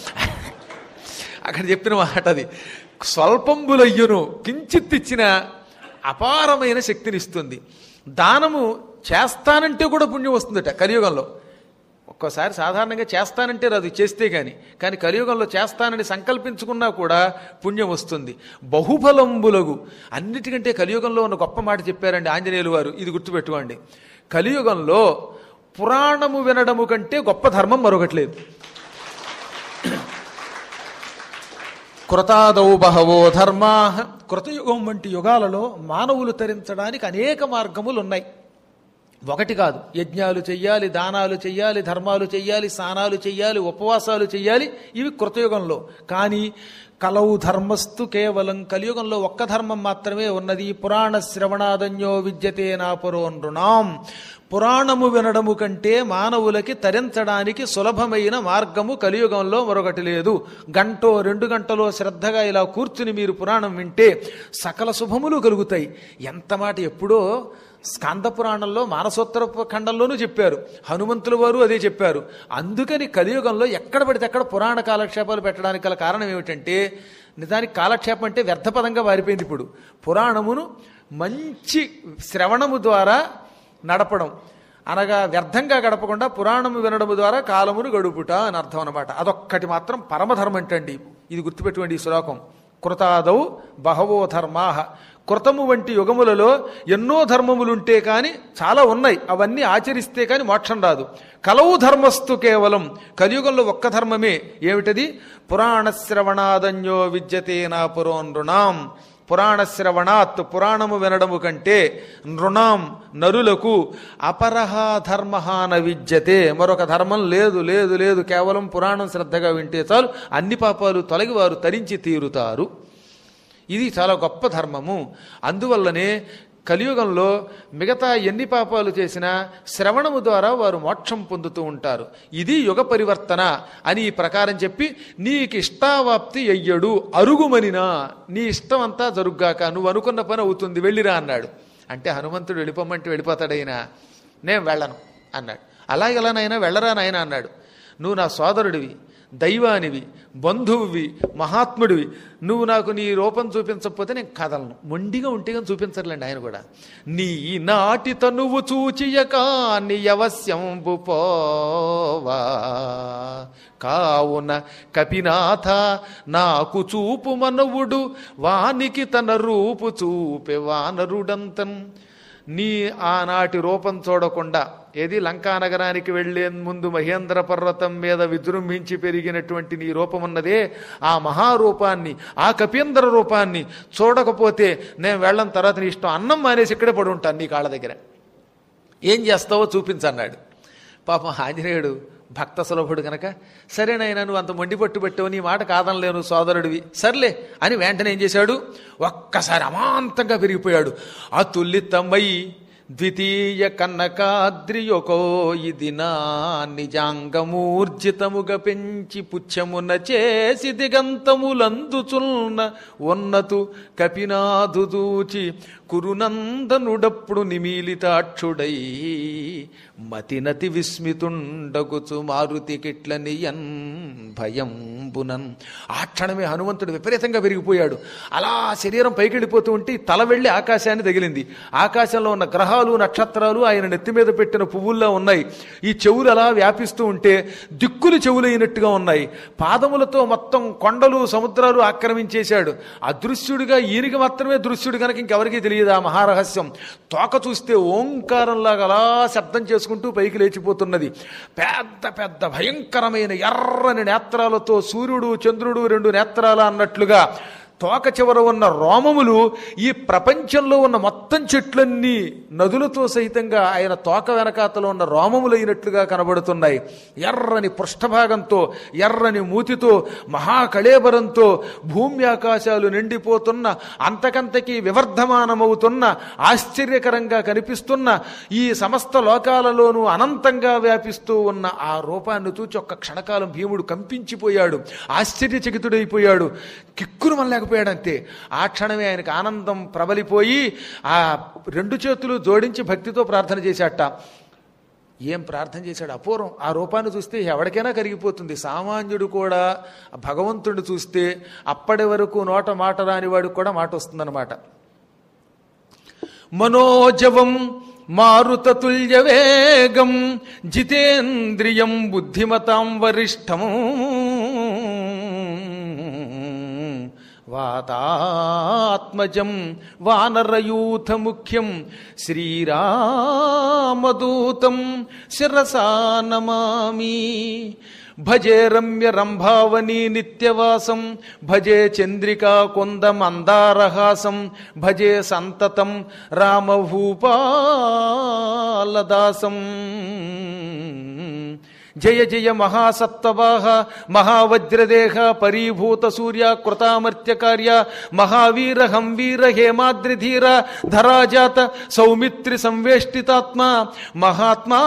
అక్కడ చెప్పిన మాట అది స్వల్పంబులయ్యును కించిత్ ఇచ్చిన అపారమైన శక్తిని ఇస్తుంది దానము చేస్తానంటే కూడా పుణ్యం వస్తుందట కలియుగంలో ఒక్కోసారి సాధారణంగా చేస్తానంటే రాదు చేస్తే కానీ కానీ కలియుగంలో చేస్తానని సంకల్పించుకున్నా కూడా పుణ్యం వస్తుంది బహుఫలంబులగు అన్నిటికంటే కలియుగంలో ఉన్న గొప్ప మాట చెప్పారండి ఆంజనేయులు వారు ఇది గుర్తుపెట్టుకోండి కలియుగంలో పురాణము వినడము కంటే గొప్ప ధర్మం మరొకటి లేదు కృతాదౌ బహవో ధర్మా కృతయుగం వంటి యుగాలలో మానవులు తరించడానికి అనేక మార్గములు ఉన్నాయి ఒకటి కాదు యజ్ఞాలు చెయ్యాలి దానాలు చెయ్యాలి ధర్మాలు చెయ్యాలి స్నానాలు చెయ్యాలి ఉపవాసాలు చెయ్యాలి ఇవి కృతయుగంలో కానీ కలవు ధర్మస్తు కేవలం కలియుగంలో ఒక్క ధర్మం మాత్రమే ఉన్నది పురాణ శ్రవణాదన్యో విద్యతే నా పురోనృణాం పురాణము వినడము కంటే మానవులకి తరించడానికి సులభమైన మార్గము కలియుగంలో మరొకటి లేదు గంటో రెండు గంటలో శ్రద్ధగా ఇలా కూర్చుని మీరు పురాణం వింటే సకల శుభములు కలుగుతాయి ఎంత మాట ఎప్పుడో స్కాంద పురాణంలో మానసోత్తర ఖండంలోనూ చెప్పారు హనుమంతుల వారు అదే చెప్పారు అందుకని కలియుగంలో ఎక్కడ పడితే అక్కడ పురాణ కాలక్షేపాలు పెట్టడానికి గల కారణం ఏమిటంటే నిజానికి కాలక్షేపం అంటే వ్యర్థపదంగా మారిపోయింది ఇప్పుడు పురాణమును మంచి శ్రవణము ద్వారా నడపడం అనగా వ్యర్థంగా గడపకుండా పురాణము వినడము ద్వారా కాలమును గడుపుట అని అర్థం అనమాట అదొక్కటి మాత్రం పరమధర్మం అంటండి ఇది గుర్తుపెట్టుకోండి ఈ శ్లోకం కృతాదౌ బహవో ధర్మాహ కృతము వంటి యుగములలో ఎన్నో ధర్మములుంటే కాని చాలా ఉన్నాయి అవన్నీ ఆచరిస్తే కాని మోక్షం రాదు కలవు ధర్మస్తు కేవలం కలియుగంలో ఒక్క ధర్మమే ఏమిటది పురాణ శ్రవణాదన్యో విద్యతే నా పురోనృణాం పురాణ శ్రవణాత్ పురాణము వినడము కంటే నృణాం నరులకు అపరహ ధర్మహాన విద్యతే మరొక ధర్మం లేదు లేదు లేదు కేవలం పురాణం శ్రద్ధగా వింటే చాలు అన్ని పాపాలు తొలగి వారు తరించి తీరుతారు ఇది చాలా గొప్ప ధర్మము అందువల్లనే కలియుగంలో మిగతా ఎన్ని పాపాలు చేసినా శ్రవణము ద్వారా వారు మోక్షం పొందుతూ ఉంటారు ఇది యుగ పరివర్తన అని ఈ ప్రకారం చెప్పి నీకు ఇష్టావాప్తి అయ్యడు అరుగుమనినా నీ ఇష్టం అంతా జరుగ్గాక నువ్వు అనుకున్న పని అవుతుంది వెళ్ళిరా అన్నాడు అంటే హనుమంతుడు వెళ్ళిపోమంటే వెళ్ళిపోతాడైనా నేను వెళ్ళను అన్నాడు అలా ఎలానైనా వెళ్ళరా నాయన అన్నాడు నువ్వు నా సోదరుడివి దైవానివి బంధువువి మహాత్ముడివి నువ్వు నాకు నీ రూపం చూపించకపోతే నేను కదలను మొండిగా ఉంటే కానీ చూపించర్లేండి ఆయన కూడా నీ నాటి తనువు చూచియక నీ అవశ్యంబు పోవా కావున కపినాథ నాకు చూపు మనవుడు వానికి తన రూపు చూపే వానరుడంతన్ నీ ఆనాటి రూపం చూడకుండా ఏది లంకా నగరానికి వెళ్లే ముందు మహేంద్ర పర్వతం మీద విజృంభించి పెరిగినటువంటి నీ రూపమున్నదే ఆ మహారూపాన్ని ఆ కపీంద్ర రూపాన్ని చూడకపోతే నేను వెళ్ళని తర్వాత నీ ఇష్టం అన్నం మానేసి ఇక్కడే పడి ఉంటాను నీ కాళ్ళ దగ్గర ఏం చేస్తావో చూపించన్నాడు పాపం ఆంజనేయుడు భక్త సులభుడు గనక సరేనైనా నువ్వు అంత మొండి పట్టు పెట్టావు నీ మాట కాదనలేను సోదరుడివి సర్లే అని వెంటనే ఏం చేశాడు ఒక్కసారి అమాంతంగా పెరిగిపోయాడు అతుల్లితమై ద్వితీయ కన్నకాద్రియొకో ఇది నా నిజాంగమూర్జితముగ పెంచి పుచ్చమున చేసి దిగంతములందుచున్న ఉన్నతు కపినాథు దూచి కురునందనుడప్పుడు నిమీలితాక్షుడై మతినతి విస్మితుండగుచు మారుతికిట్లనియన్ భయంబునన్ ఆ క్షణమే హనుమంతుడు విపరీతంగా పెరిగిపోయాడు అలా శరీరం పైకి వెళ్ళిపోతూ ఉంటే ఈ తల వెళ్ళి ఆకాశాన్ని తగిలింది ఆకాశంలో ఉన్న గ్రహాలు నక్షత్రాలు ఆయన నెత్తి మీద పెట్టిన పువ్వుల్లో ఉన్నాయి ఈ చెవులు అలా వ్యాపిస్తూ ఉంటే దిక్కులు చెవులైనట్టుగా ఉన్నాయి పాదములతో మొత్తం కొండలు సముద్రాలు ఆక్రమించేశాడు అదృశ్యుడిగా ఈయనకి మాత్రమే దృశ్యుడు కనుక ఇంకెవరికీ తెలియదు ఆ మహారహస్యం తోక చూస్తే ఓంకారంలాగా అలా శబ్దం చేసుకుంటూ పైకి లేచిపోతున్నది పెద్ద పెద్ద భయంకరమైన ఎర్రని నేత్రాలతో సూర్యుడు చంద్రుడు రెండు నేత్రాల అన్నట్లుగా తోక చివర ఉన్న రోమములు ఈ ప్రపంచంలో ఉన్న మొత్తం చెట్లన్నీ నదులతో సహితంగా ఆయన తోక వెనకాతలో ఉన్న రోమములైనట్లుగా కనబడుతున్నాయి ఎర్రని పృష్ఠభాగంతో ఎర్రని మూతితో మహాకళేబరంతో భూమి ఆకాశాలు నిండిపోతున్న అంతకంతకీ వివర్ధమానమవుతున్న ఆశ్చర్యకరంగా కనిపిస్తున్న ఈ సమస్త లోకాలలోనూ అనంతంగా వ్యాపిస్తూ ఉన్న ఆ రూపాన్ని చూచి ఒక్క క్షణకాలం భీముడు కంపించిపోయాడు ఆశ్చర్యచకితుడైపోయాడు కిక్కురు మనలేకపోయాడు అంతే ఆ క్షణమే ఆయనకు ఆనందం ప్రబలిపోయి ఆ రెండు చేతులు జోడించి భక్తితో ప్రార్థన చేశాట ఏం ప్రార్థన చేశాడు అపూర్వం ఆ రూపాన్ని చూస్తే ఎవరికైనా కరిగిపోతుంది సామాన్యుడు కూడా భగవంతుడిని చూస్తే అప్పటి వరకు నోట మాట రాని వాడికి కూడా మాట వస్తుందన్నమాట మనోజవం మారుతతుల్య వేగం జితేంద్రియం బుద్ధిమతాం వరిష్టం వాతాత్మజం వానరయూథ ముఖ్యం శ్రీరామదూతం శిరసా నమామి భజే రమ్య రంభావని నిత్యవాసం భజే చంద్రికా కుందమందారహాసం భజే సంతతం రామభూపాలదాసం జయ జయ మహాసత్వవాహ మహావజ్రదేహ పరీభూత సూర్య కృతామర్త్యకార్య మహావీర హంవీర హేమాద్రిధీర ధరాజాత సౌమిత్రి సంవేష్టితాత్మ మహాత్మా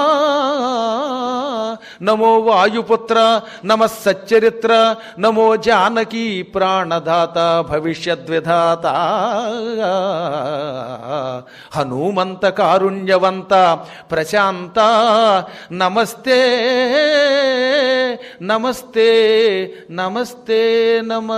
నమో వాయుపుత్ర నమ సచ్చరిత్ర నమో జానకీ ప్రాణదాత భవిష్యద్విధాత హనుమంత కారుణ్యవంత ప్రశాంత నమస్తే నమస్తే నమస్తే నమ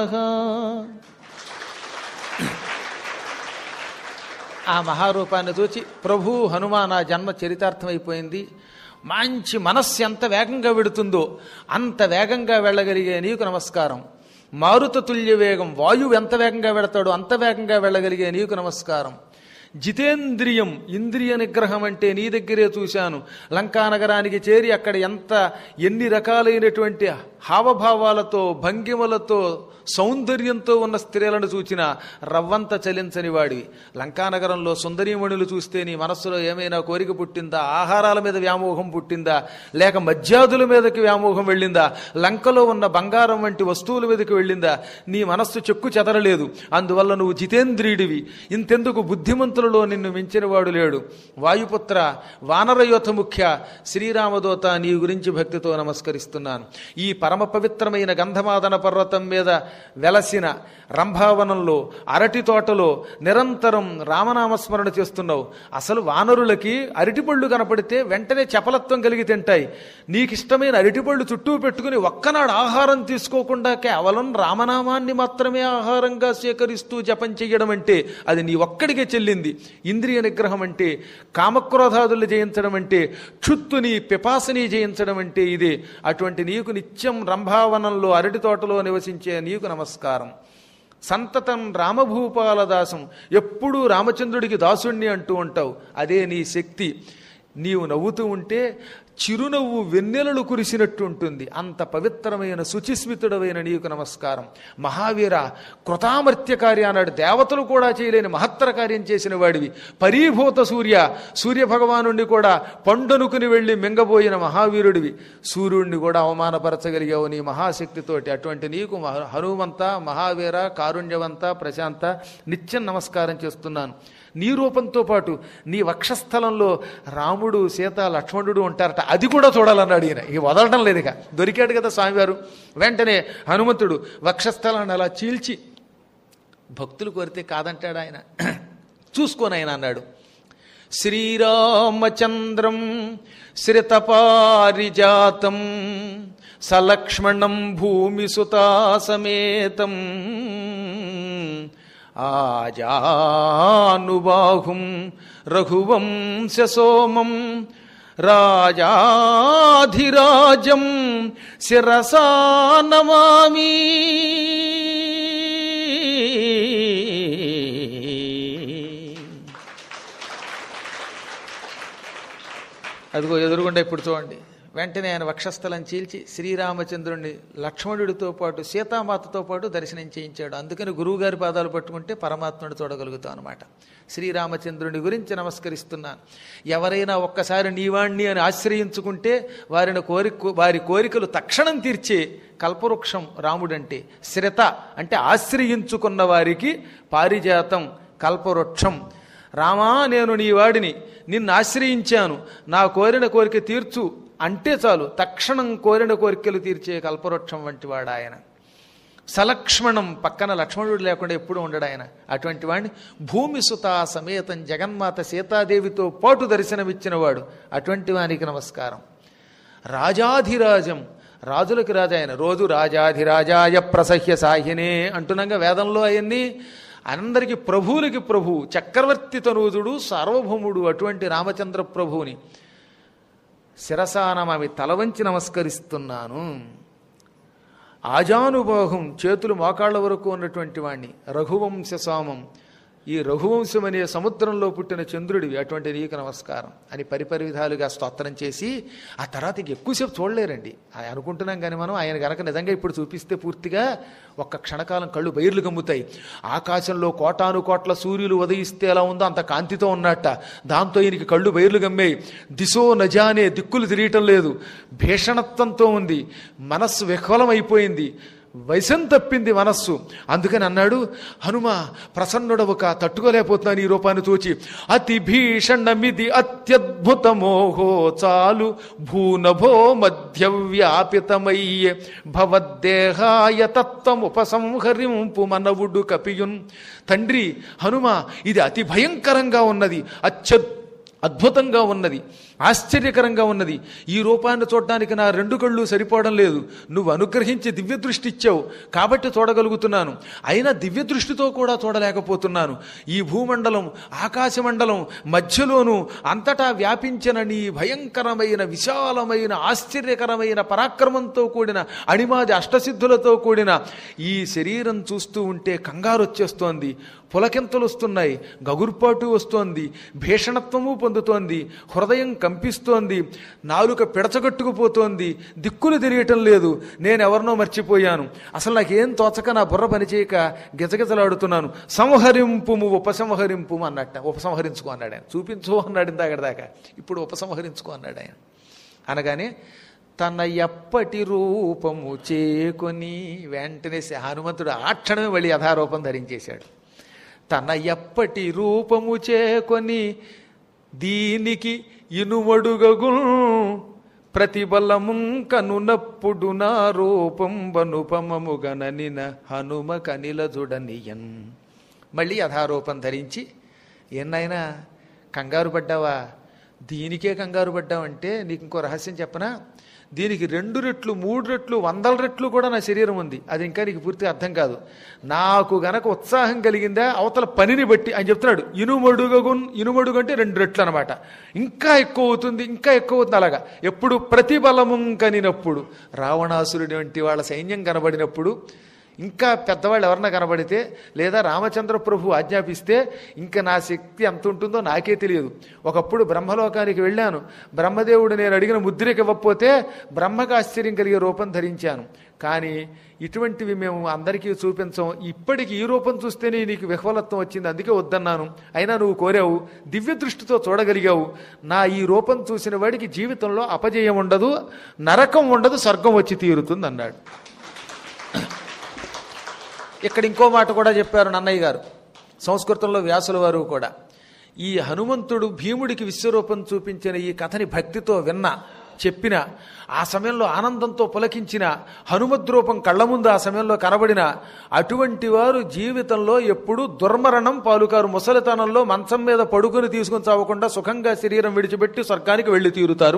ఆ మహారూపాన్ని చూచి ప్రభు హనుమ నా జన్మ చరితార్థమైపోయింది మంచి మనస్సు ఎంత వేగంగా వెడుతుందో అంత వేగంగా వెళ్ళగలిగే నీకు నమస్కారం మారుత తుల్య వేగం వాయువు ఎంత వేగంగా వెళతాడో అంత వేగంగా వెళ్ళగలిగే నీకు నమస్కారం జితేంద్రియం ఇంద్రియ నిగ్రహం అంటే నీ దగ్గరే చూశాను లంకా నగరానికి చేరి అక్కడ ఎంత ఎన్ని రకాలైనటువంటి హావభావాలతో భంగిమలతో సౌందర్యంతో ఉన్న స్త్రీలను చూచిన రవ్వంత చలించని వాడివి లంకానగరంలో సుందరీమణులు చూస్తే నీ మనస్సులో ఏమైనా కోరిక పుట్టిందా ఆహారాల మీద వ్యామోహం పుట్టిందా లేక మధ్యాదుల మీదకి వ్యామోహం వెళ్ళిందా లంకలో ఉన్న బంగారం వంటి వస్తువుల మీదకి వెళ్ళిందా నీ మనస్సు చెక్కు చెదరలేదు అందువల్ల నువ్వు జితేంద్రియుడివి ఇంతెందుకు బుద్ధిమంతులలో నిన్ను మించినవాడు లేడు వాయుపుత్ర వానరయోథ ముఖ్య శ్రీరామదూత నీ గురించి భక్తితో నమస్కరిస్తున్నాను ఈ పరమ పవిత్రమైన గంధమాదన పర్వతం మీద వెలసిన రంభావనంలో అరటి తోటలో నిరంతరం రామనామస్మరణ చేస్తున్నావు అసలు వానరులకి అరటిపళ్ళు కనపడితే వెంటనే చపలత్వం కలిగి తింటాయి నీకు ఇష్టమైన అరటిపళ్ళు చుట్టూ పెట్టుకుని ఒక్కనాడు ఆహారం తీసుకోకుండా కేవలం రామనామాన్ని మాత్రమే ఆహారంగా స్వీకరిస్తూ జపం చెయ్యడం అంటే అది నీ ఒక్కడికే చెల్లింది ఇంద్రియ నిగ్రహం అంటే కామక్రోధాదులు జయించడం అంటే క్షుత్తుని పిపాసని జయించడం అంటే ఇదే అటువంటి నీకు నిత్యం రంభావనంలో అరటి తోటలో నివసించే నీకు నమస్కారం సంతతం రామభూపాల దాసం ఎప్పుడూ రామచంద్రుడికి దాసుణ్ణి అంటూ ఉంటావు అదే నీ శక్తి నీవు నవ్వుతూ ఉంటే చిరునవ్వు వెన్నెలలు కురిసినట్టు ఉంటుంది అంత పవిత్రమైన శుచిస్మితుడమైన నీకు నమస్కారం మహావీర కృతామర్త్య కార్య అన్నాడు దేవతలు కూడా చేయలేని మహత్తర కార్యం చేసిన వాడివి పరీభూత సూర్య సూర్య భగవానుణ్ణి కూడా పండనుకుని వెళ్ళి మింగబోయిన మహావీరుడివి సూర్యుడిని కూడా అవమానపరచగలిగావు నీ మహాశక్తితోటి అటువంటి నీకు మహ- హనుమంత మహావీర కారుణ్యవంత ప్రశాంత నిత్యం నమస్కారం చేస్తున్నాను నీ రూపంతో పాటు నీ వక్షస్థలంలో రాముడు సీత లక్ష్మణుడు ఉంటారట అది కూడా చూడాలన్నాడు ఈయన ఇక వదలడం లేదు ఇక దొరికాడు కదా స్వామివారు వెంటనే హనుమంతుడు వక్షస్థలాన్ని అలా చీల్చి భక్తులు కోరితే కాదంటాడు ఆయన చూసుకోని ఆయన అన్నాడు శ్రీరామచంద్రం శ్రితపారిజాతం సలక్ష్మణం భూమిసుతాసమేతం ఆజానుబాహుం రఘువంశసోమం రాజాధిరాజం శిరసా నమామి అదిగో ఎదురుగుండా ఇప్పుడు చూడండి వెంటనే ఆయన వక్షస్థలం చీల్చి శ్రీరామచంద్రుడిని లక్ష్మణుడితో పాటు సీతామాతతో పాటు దర్శనం చేయించాడు అందుకని గురువుగారి పాదాలు పట్టుకుంటే పరమాత్ముడు చూడగలుగుతాం అనమాట శ్రీరామచంద్రుని గురించి నమస్కరిస్తున్నాను ఎవరైనా ఒక్కసారి నీవాణ్ణి అని ఆశ్రయించుకుంటే వారిని కోరిక వారి కోరికలు తక్షణం తీర్చే కల్పవృక్షం రాముడంటే శ్రిత అంటే ఆశ్రయించుకున్న వారికి పారిజాతం కల్పవృక్షం రామా నేను నీ వాడిని నిన్ను ఆశ్రయించాను నా కోరిన కోరిక తీర్చు అంటే చాలు తక్షణం కోరిన కోరికలు తీర్చే కల్పవృక్షం వంటి వాడు ఆయన సలక్ష్మణం పక్కన లక్ష్మణుడు లేకుండా ఎప్పుడు ఉండడు ఆయన అటువంటి వాడిని భూమి సుత సమేతం జగన్మాత సీతాదేవితో పాటు దర్శనమిచ్చినవాడు అటువంటి వానికి నమస్కారం రాజాధిరాజం రాజులకు రాజా ఆయన రోజు రాజాధిరాజాయ ప్రసహ్య సాహినే అంటున్నాగా వేదంలో అవన్నీ అందరికి ప్రభువులకి ప్రభు చక్రవర్తి తనూజుడు సార్వభౌముడు అటువంటి రామచంద్ర ప్రభువుని శిరసానమామి తల వంచి నమస్కరిస్తున్నాను ఆజానుబాహం చేతులు మోకాళ్ళ వరకు ఉన్నటువంటి వాణ్ణి రఘువంశ సామం ఈ రఘువంశం అనే సముద్రంలో పుట్టిన చంద్రుడివి అటువంటి నీకు నమస్కారం అని పరిపరి విధాలుగా స్తోత్రం చేసి ఆ తర్వాత ఇంక ఎక్కువసేపు చూడలేరండి ఆయన అనుకుంటున్నాం కానీ మనం ఆయన గనక నిజంగా ఇప్పుడు చూపిస్తే పూర్తిగా ఒక్క క్షణకాలం కళ్ళు బైర్లు గమ్ముతాయి ఆకాశంలో కోటాను కోట్ల సూర్యులు ఉదయిస్తే ఎలా ఉందో అంత కాంతితో ఉన్నట్ట దాంతో ఈయనకి కళ్ళు బైర్లు గమ్మాయి దిశో నజానే దిక్కులు తిరియటం లేదు భీషణత్వంతో ఉంది మనస్సు విహ్వలమైపోయింది వయసం తప్పింది మనస్సు అందుకని అన్నాడు హనుమ ప్రసన్నుడవుక తట్టుకోలేకపోతున్నాను ఈ రూపాన్ని చూచి అతి భీషణమిది అత్యద్భుతమోహో చాలు భూనభో మధ్య వ్యాపితమయ్యే భవద్దేహాయ తత్వం ఉపసంహరింపు మనవుడు కపియున్ తండ్రి హనుమ ఇది అతి భయంకరంగా ఉన్నది అత్యద్ అద్భుతంగా ఉన్నది ఆశ్చర్యకరంగా ఉన్నది ఈ రూపాన్ని చూడడానికి నా రెండు కళ్ళు సరిపోవడం లేదు నువ్వు అనుగ్రహించి దివ్య దృష్టి ఇచ్చావు కాబట్టి చూడగలుగుతున్నాను అయినా దివ్య దృష్టితో కూడా చూడలేకపోతున్నాను ఈ భూమండలం ఆకాశమండలం మధ్యలోనూ అంతటా వ్యాపించిన నీ భయంకరమైన విశాలమైన ఆశ్చర్యకరమైన పరాక్రమంతో కూడిన అణిమాది అష్టసిద్ధులతో కూడిన ఈ శరీరం చూస్తూ ఉంటే కంగారు వచ్చేస్తోంది పులకింతలు వస్తున్నాయి గగుర్పాటు వస్తోంది భీషణత్వము పొందుతోంది హృదయం కంపిస్తోంది నాలుక పిడచగట్టుకుపోతోంది దిక్కులు తిరగటం లేదు నేను ఎవరినో మర్చిపోయాను అసలు నాకేం తోచక నా బుర్ర పనిచేయక గిజగిజలాడుతున్నాను సంహరింపుము ఉపసంహరింపుము అన్నట్ట ఉపసంహరించుకో అన్నాడు ఆయన చూపించు అన్నాడు ఇందాకదాకా ఇప్పుడు ఉపసంహరించుకో అన్నాడు ఆయన అనగానే తన ఎప్పటి రూపము చేకొని వెంటనే హనుమంతుడు ఆ క్షణమే మళ్ళీ యథారూపం ధరించేశాడు తన ఎప్పటి రూపము చేకొని దీనికి ఇనుమడుగగు ప్రతిబలము కనునప్పుడు నా రూపం బనుపమము గణనిన హనుమ కనిల జుడనియన్ మళ్ళీ యథారూపం ధరించి ఎన్నైనా కంగారు పడ్డావా దీనికే కంగారు పడ్డావంటే నీకు ఇంకో రహస్యం చెప్పనా దీనికి రెండు రెట్లు మూడు రెట్లు వందల రెట్లు కూడా నా శరీరం ఉంది అది ఇంకా నీకు పూర్తిగా అర్థం కాదు నాకు గనక ఉత్సాహం కలిగిందా అవతల పనిని బట్టి అని చెప్తున్నాడు ఇనుమడుగగు ఇనుమడుగు అంటే రెండు రెట్లు అనమాట ఇంకా ఎక్కువ అవుతుంది ఇంకా ఎక్కువ అవుతుంది అలాగా ఎప్పుడు ప్రతిబలము కనినప్పుడు రావణాసురుడి వంటి వాళ్ళ సైన్యం కనబడినప్పుడు ఇంకా పెద్దవాళ్ళు ఎవరన్నా కనబడితే లేదా రామచంద్ర ప్రభు ఆజ్ఞాపిస్తే ఇంకా నా శక్తి ఎంత ఉంటుందో నాకే తెలియదు ఒకప్పుడు బ్రహ్మలోకానికి వెళ్ళాను బ్రహ్మదేవుడు నేను అడిగిన ముద్రిక ఇవ్వకపోతే బ్రహ్మకు ఆశ్చర్యం కలిగే రూపం ధరించాను కానీ ఇటువంటివి మేము అందరికీ చూపించం ఇప్పటికి ఈ రూపం చూస్తేనే నీకు విహ్వలత్వం వచ్చింది అందుకే వద్దన్నాను అయినా నువ్వు కోరావు దివ్య దృష్టితో చూడగలిగావు నా ఈ రూపం చూసిన వాడికి జీవితంలో అపజయం ఉండదు నరకం ఉండదు స్వర్గం వచ్చి తీరుతుంది అన్నాడు ఇక్కడ ఇంకో మాట కూడా చెప్పారు నన్నయ్య గారు సంస్కృతంలో వ్యాసుల వారు కూడా ఈ హనుమంతుడు భీముడికి విశ్వరూపం చూపించిన ఈ కథని భక్తితో విన్న చెప్పిన ఆ సమయంలో ఆనందంతో పులకించిన హనుమద్రూపం కళ్ళ ముందు ఆ సమయంలో కనబడిన అటువంటి వారు జీవితంలో ఎప్పుడూ దుర్మరణం పాలుకారు ముసలితనంలో మంచం మీద పడుకుని తీసుకుని చావకుండా సుఖంగా శరీరం విడిచిపెట్టి స్వర్గానికి వెళ్ళి తీరుతారు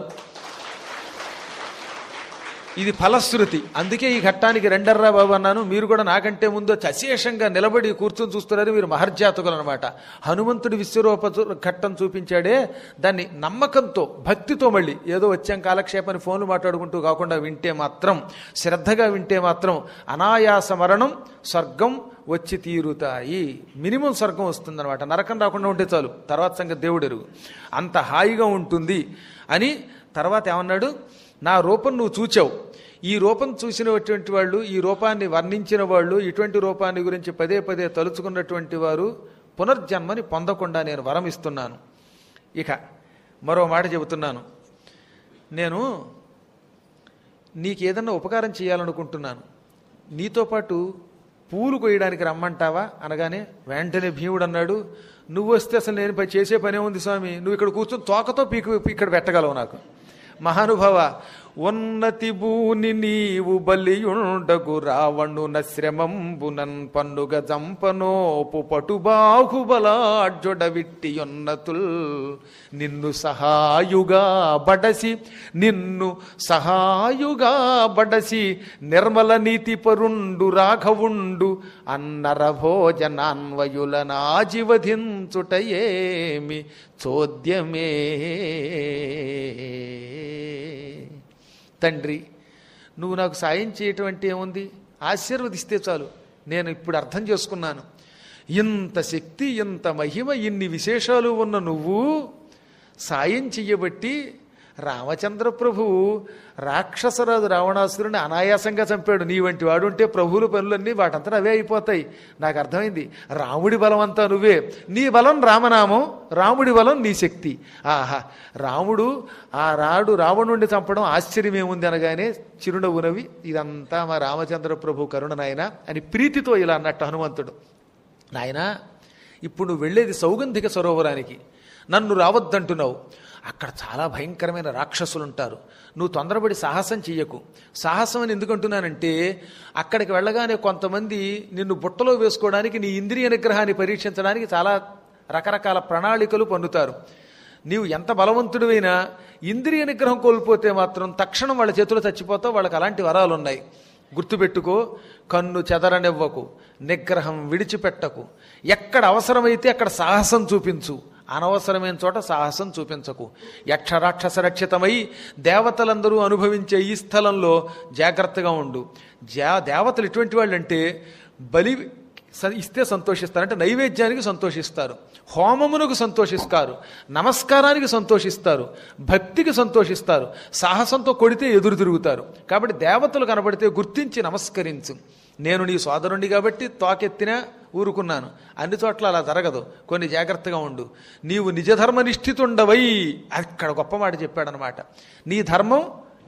ఇది ఫలశ్రుతి అందుకే ఈ ఘట్టానికి రెండర్రా బాబు అన్నాను మీరు కూడా నాకంటే ముందు వచ్చి అశేషంగా నిలబడి కూర్చొని చూస్తున్నారు మీరు మహర్జాతకులు అనమాట హనుమంతుడి విశ్వరూప చూ- ఘట్టం చూపించాడే దాన్ని నమ్మకంతో భక్తితో మళ్ళీ ఏదో వచ్చాం కాలక్షేపాన్ని ఫోన్లు మాట్లాడుకుంటూ కాకుండా వింటే మాత్రం శ్రద్ధగా వింటే మాత్రం అనాయాస మరణం స్వర్గం వచ్చి తీరుతాయి మినిమం స్వర్గం వస్తుందన్నమాట నరకం రాకుండా ఉంటే చాలు తర్వాత సంగతి దేవుడు ఎరుగు అంత హాయిగా ఉంటుంది అని తర్వాత ఏమన్నాడు నా రూపం నువ్వు చూచావు ఈ రూపం చూసినటువంటి వాళ్ళు ఈ రూపాన్ని వర్ణించిన వాళ్ళు ఇటువంటి రూపాన్ని గురించి పదే పదే తలుచుకున్నటువంటి వారు పునర్జన్మని పొందకుండా నేను వరం ఇస్తున్నాను ఇక మరో మాట చెబుతున్నాను నేను నీకేదన్నా ఉపకారం చేయాలనుకుంటున్నాను నీతో పాటు పూలు కొయ్యడానికి రమ్మంటావా అనగానే వెంటనే భీముడు అన్నాడు నువ్వు వస్తే అసలు నేను పై చేసే పనే ఉంది స్వామి నువ్వు ఇక్కడ కూర్చొని తోకతో పీకు ఇక్కడ పెట్టగలవు నాకు మహానుభావ ఉన్నతి భూని నీవు బలియుండగు రావణున శ్రమంబునన్ పన్నుగ జంపనోపు పటుబాహుబలాడ్జొడ విట్టి ఉన్నతుల్ నిన్ను సహాయుగా బడసి నిన్ను సహాయుగా బడసి నిర్మల నీతి పరుండు రాఘవుండు అన్నర భోజనాన్వయుల నాజివధించుట ఏమి చోద్యమే తండ్రి నువ్వు నాకు సాయం చేయటం అంటే ఏముంది ఆశీర్వదిస్తే చాలు నేను ఇప్పుడు అర్థం చేసుకున్నాను ఇంత శక్తి ఇంత మహిమ ఇన్ని విశేషాలు ఉన్న నువ్వు సాయం చెయ్యబట్టి రామచంద్ర ప్రభువు రాక్షసరాజు రావణాసురుని అనాయాసంగా చంపాడు నీ వంటి వాడు ఉంటే ప్రభువుల పనులన్నీ వాటంతా అవే అయిపోతాయి నాకు అర్థమైంది రాముడి బలం అంతా నువ్వే నీ బలం రామనామం రాముడి బలం నీ శక్తి ఆహా రాముడు ఆ రాడు రావణుడిని చంపడం ఆశ్చర్యమేముంది అనగానే చిరునవ్వునవి ఇదంతా మా రామచంద్ర ప్రభు కరుణ నాయన అని ప్రీతితో ఇలా అన్నట్టు హనుమంతుడు నాయనా ఇప్పుడు నువ్వు వెళ్ళేది సౌగంధిక సరోవరానికి నన్ను రావద్దంటున్నావు అక్కడ చాలా భయంకరమైన రాక్షసులు ఉంటారు నువ్వు తొందరపడి సాహసం చెయ్యకు సాహసం అని ఎందుకంటున్నానంటే అక్కడికి వెళ్ళగానే కొంతమంది నిన్ను బుట్టలో వేసుకోవడానికి నీ ఇంద్రియ నిగ్రహాన్ని పరీక్షించడానికి చాలా రకరకాల ప్రణాళికలు పన్నుతారు నీవు ఎంత బలవంతుడివైనా ఇంద్రియ నిగ్రహం కోల్పోతే మాత్రం తక్షణం వాళ్ళ చేతిలో చచ్చిపోతావు వాళ్ళకి అలాంటి వరాలు ఉన్నాయి గుర్తుపెట్టుకో కన్ను చెదరనివ్వకు నిగ్రహం విడిచిపెట్టకు ఎక్కడ అవసరమైతే అక్కడ సాహసం చూపించు అనవసరమైన చోట సాహసం చూపించకు యక్షరాక్షస రక్షితమై దేవతలందరూ అనుభవించే ఈ స్థలంలో జాగ్రత్తగా ఉండు జా దేవతలు ఎటువంటి వాళ్ళు అంటే బలి స- ఇస్తే సంతోషిస్తారు అంటే నైవేద్యానికి సంతోషిస్తారు హోమమునకు సంతోషిస్తారు నమస్కారానికి సంతోషిస్తారు భక్తికి సంతోషిస్తారు సాహసంతో కొడితే ఎదురు తిరుగుతారు కాబట్టి దేవతలు కనబడితే గుర్తించి నమస్కరించు నేను నీ సోదరుణ్ణి కాబట్టి తోకెత్తినా ఊరుకున్నాను అన్ని చోట్ల అలా జరగదు కొన్ని జాగ్రత్తగా ఉండు నీవు నిజధర్మ నిష్ఠితుండవై అక్కడ గొప్ప మాట చెప్పాడనమాట నీ ధర్మం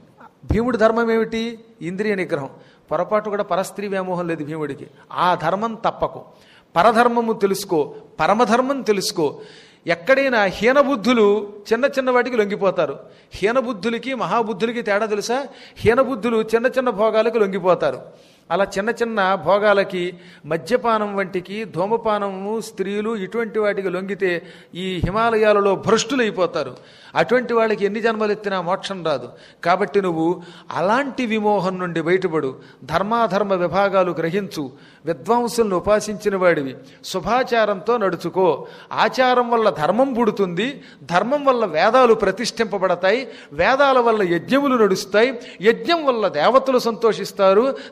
భీముడి ధర్మం ఏమిటి ఇంద్రియ నిగ్రహం పొరపాటు కూడా పరస్త్రీ వ్యామోహం లేదు భీముడికి ఆ ధర్మం తప్పకు పరధర్మము తెలుసుకో పరమధర్మం తెలుసుకో ఎక్కడైనా హీనబుద్ధులు చిన్న చిన్న వాటికి లొంగిపోతారు హీనబుద్ధులకి మహాబుద్ధులకి తేడా తెలుసా హీనబుద్ధులు చిన్న చిన్న భోగాలకు లొంగిపోతారు అలా చిన్న చిన్న భోగాలకి మద్యపానం వంటికి ధూమపానము స్త్రీలు ఇటువంటి వాటికి లొంగితే ఈ హిమాలయాలలో భ్రష్టులైపోతారు అటువంటి వాళ్ళకి ఎన్ని జన్మలు ఎత్తినా మోక్షం రాదు కాబట్టి నువ్వు అలాంటి విమోహం నుండి బయటపడు ధర్మాధర్మ విభాగాలు గ్రహించు విద్వాంసులను ఉపాసించిన వాడివి శుభాచారంతో నడుచుకో ఆచారం వల్ల ధర్మం పుడుతుంది ధర్మం వల్ల వేదాలు ప్రతిష్ఠింపబడతాయి వేదాల వల్ల యజ్ఞములు నడుస్తాయి యజ్ఞం వల్ల దేవతలు సంతోషిస్తారు దేవతలు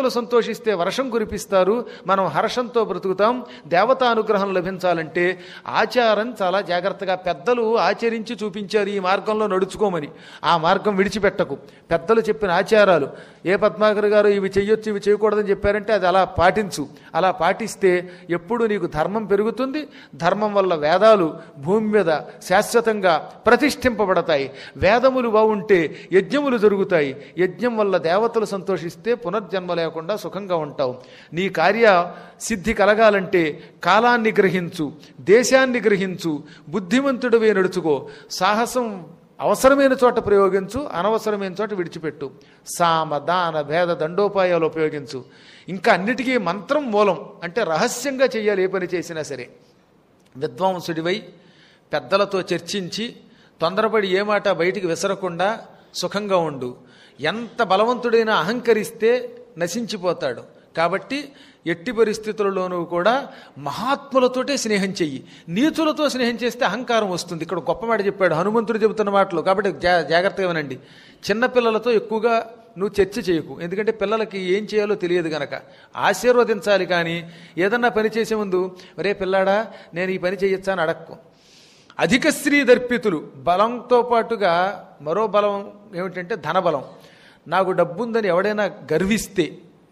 దేవతలు సంతోషిస్తే వర్షం కురిపిస్తారు మనం హర్షంతో బ్రతుకుతాం దేవతా అనుగ్రహం లభించాలంటే ఆచారం చాలా జాగ్రత్తగా పెద్దలు ఆచరించి చూపించారు ఈ మార్గంలో నడుచుకోమని ఆ మార్గం విడిచిపెట్టకు పెద్దలు చెప్పిన ఆచారాలు ఏ పద్మాకర్ గారు ఇవి చెయ్యొచ్చు ఇవి చేయకూడదని చెప్పారంటే అది అలా పాటించు అలా పాటిస్తే ఎప్పుడు నీకు ధర్మం పెరుగుతుంది ధర్మం వల్ల వేదాలు భూమి మీద శాశ్వతంగా ప్రతిష్ఠింపబడతాయి వేదములు బాగుంటే యజ్ఞములు జరుగుతాయి యజ్ఞం వల్ల దేవతలు సంతోషిస్తే పునర్జన్మ లేకుండా సుఖంగా ఉంటావు నీ కార్య సిద్ధి కలగాలంటే కాలాన్ని గ్రహించు దేశాన్ని గ్రహించు బుద్ధిమంతుడివే నడుచుకో సాహసం అవసరమైన చోట ప్రయోగించు అనవసరమైన చోట విడిచిపెట్టు సామ దాన భేద దండోపాయాలు ఉపయోగించు ఇంకా అన్నిటికీ మంత్రం మూలం అంటే రహస్యంగా చేయాలి ఏ పని చేసినా సరే విద్వాంసుడివై పెద్దలతో చర్చించి తొందరపడి ఏ మాట బయటికి విసరకుండా సుఖంగా ఉండు ఎంత బలవంతుడైనా అహంకరిస్తే నశించిపోతాడు కాబట్టి ఎట్టి పరిస్థితులలోనూ కూడా మహాత్ములతోటే స్నేహం చెయ్యి నీచులతో స్నేహం చేస్తే అహంకారం వస్తుంది ఇక్కడ గొప్ప మాట చెప్పాడు హనుమంతుడు చెబుతున్న మాటలు కాబట్టి జా జాగ్రత్తగా వినండి చిన్నపిల్లలతో ఎక్కువగా నువ్వు చర్చ చేయకు ఎందుకంటే పిల్లలకి ఏం చేయాలో తెలియదు గనక ఆశీర్వదించాలి కానీ ఏదన్నా పని చేసే ముందు ఒరే పిల్లాడా నేను ఈ పని చేయొచ్చా అని అడక్కు అధిక స్త్రీ దర్పితులు బలంతో పాటుగా మరో బలం ఏమిటంటే ధనబలం నాకు డబ్బుందని ఎవడైనా గర్విస్తే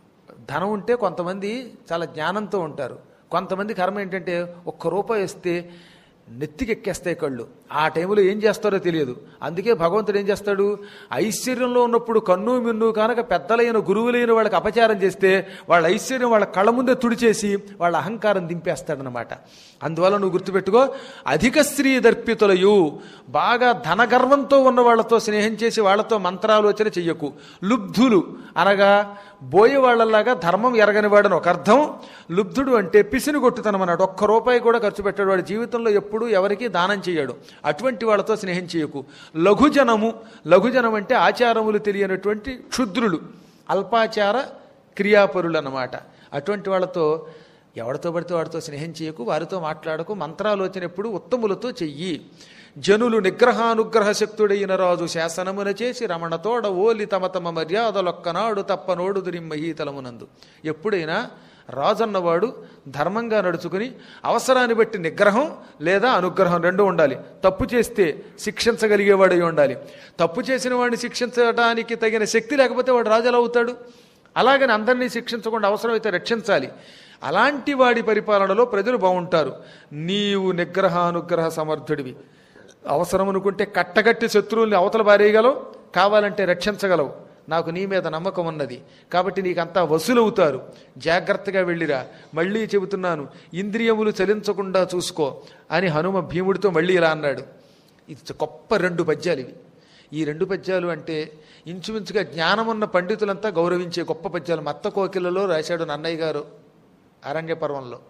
ధనం ఉంటే కొంతమంది చాలా జ్ఞానంతో ఉంటారు కొంతమంది కర్మ ఏంటంటే ఒక్క రూపాయి వస్తే నెత్తికెక్కేస్తాయి కళ్ళు ఆ టైంలో ఏం చేస్తారో తెలియదు అందుకే భగవంతుడు ఏం చేస్తాడు ఐశ్వర్యంలో ఉన్నప్పుడు కన్ను మిన్ను కనుక పెద్దలైన గురువులైన వాళ్ళకి అపచారం చేస్తే వాళ్ళ ఐశ్వర్యం వాళ్ళ కళ్ళ ముందే తుడిచేసి వాళ్ళ అహంకారం దింపేస్తాడనమాట అందువల్ల నువ్వు గుర్తుపెట్టుకో అధిక స్త్రీ దర్పితులయు బాగా ధనగర్వంతో ఉన్న వాళ్ళతో స్నేహం చేసి వాళ్ళతో మంత్రాలోచన చెయ్యకు లుబ్ధులు అనగా బోయే వాళ్ళలాగా ధర్మం ఎరగనివాడని ఒక అర్థం లుబ్ధుడు అంటే పిసిని కొట్టుతనం అన్నాడు ఒక్క రూపాయి కూడా ఖర్చు పెట్టాడు వాడి జీవితంలో ఎప్పుడూ ఎవరికి దానం చేయడు అటువంటి వాళ్ళతో స్నేహం చేయకు లఘుజనము లఘుజనం అంటే ఆచారములు తెలియనటువంటి క్షుద్రులు అల్పాచార క్రియాపరులు అన్నమాట అటువంటి వాళ్ళతో ఎవరితో పడితే వాడితో స్నేహం చేయకు వారితో మాట్లాడకు మంత్రాలోచన ఎప్పుడు ఉత్తములతో చెయ్యి జనులు నిగ్రహానుగ్రహ శక్తుడైన రాజు శాసనమున చేసి రమణతోడ ఓలి తమ తమ మర్యాదలొక్కనాడు తప్పనోడు దురిమ్మహీతలమునందు ఎప్పుడైనా రాజు అన్నవాడు ధర్మంగా నడుచుకుని అవసరాన్ని బట్టి నిగ్రహం లేదా అనుగ్రహం రెండు ఉండాలి తప్పు చేస్తే శిక్షించగలిగేవాడై ఉండాలి తప్పు చేసిన వాడిని శిక్షించడానికి తగిన శక్తి లేకపోతే వాడు రాజు ఎలా అవుతాడు అలాగని అందరినీ శిక్షించకుండా అవసరమైతే రక్షించాలి అలాంటి వాడి పరిపాలనలో ప్రజలు బాగుంటారు నీవు నిగ్రహానుగ్రహ సమర్థుడివి అవసరం అనుకుంటే కట్టగట్టి శత్రువుల్ని అవతల పారేయగలవు కావాలంటే రక్షించగలవు నాకు నీ మీద నమ్మకం ఉన్నది కాబట్టి నీకంతా వసూలవుతారు జాగ్రత్తగా వెళ్ళిరా మళ్ళీ చెబుతున్నాను ఇంద్రియములు చలించకుండా చూసుకో అని హనుమ భీముడితో మళ్ళీ ఇలా అన్నాడు ఇది గొప్ప రెండు పద్యాలు ఇవి ఈ రెండు పద్యాలు అంటే ఇంచుమించుగా జ్ఞానమున్న పండితులంతా గౌరవించే గొప్ప పద్యాలు మత్త కోకిలలో రాశాడు నన్నయ్య గారు అరణ్య పర్వంలో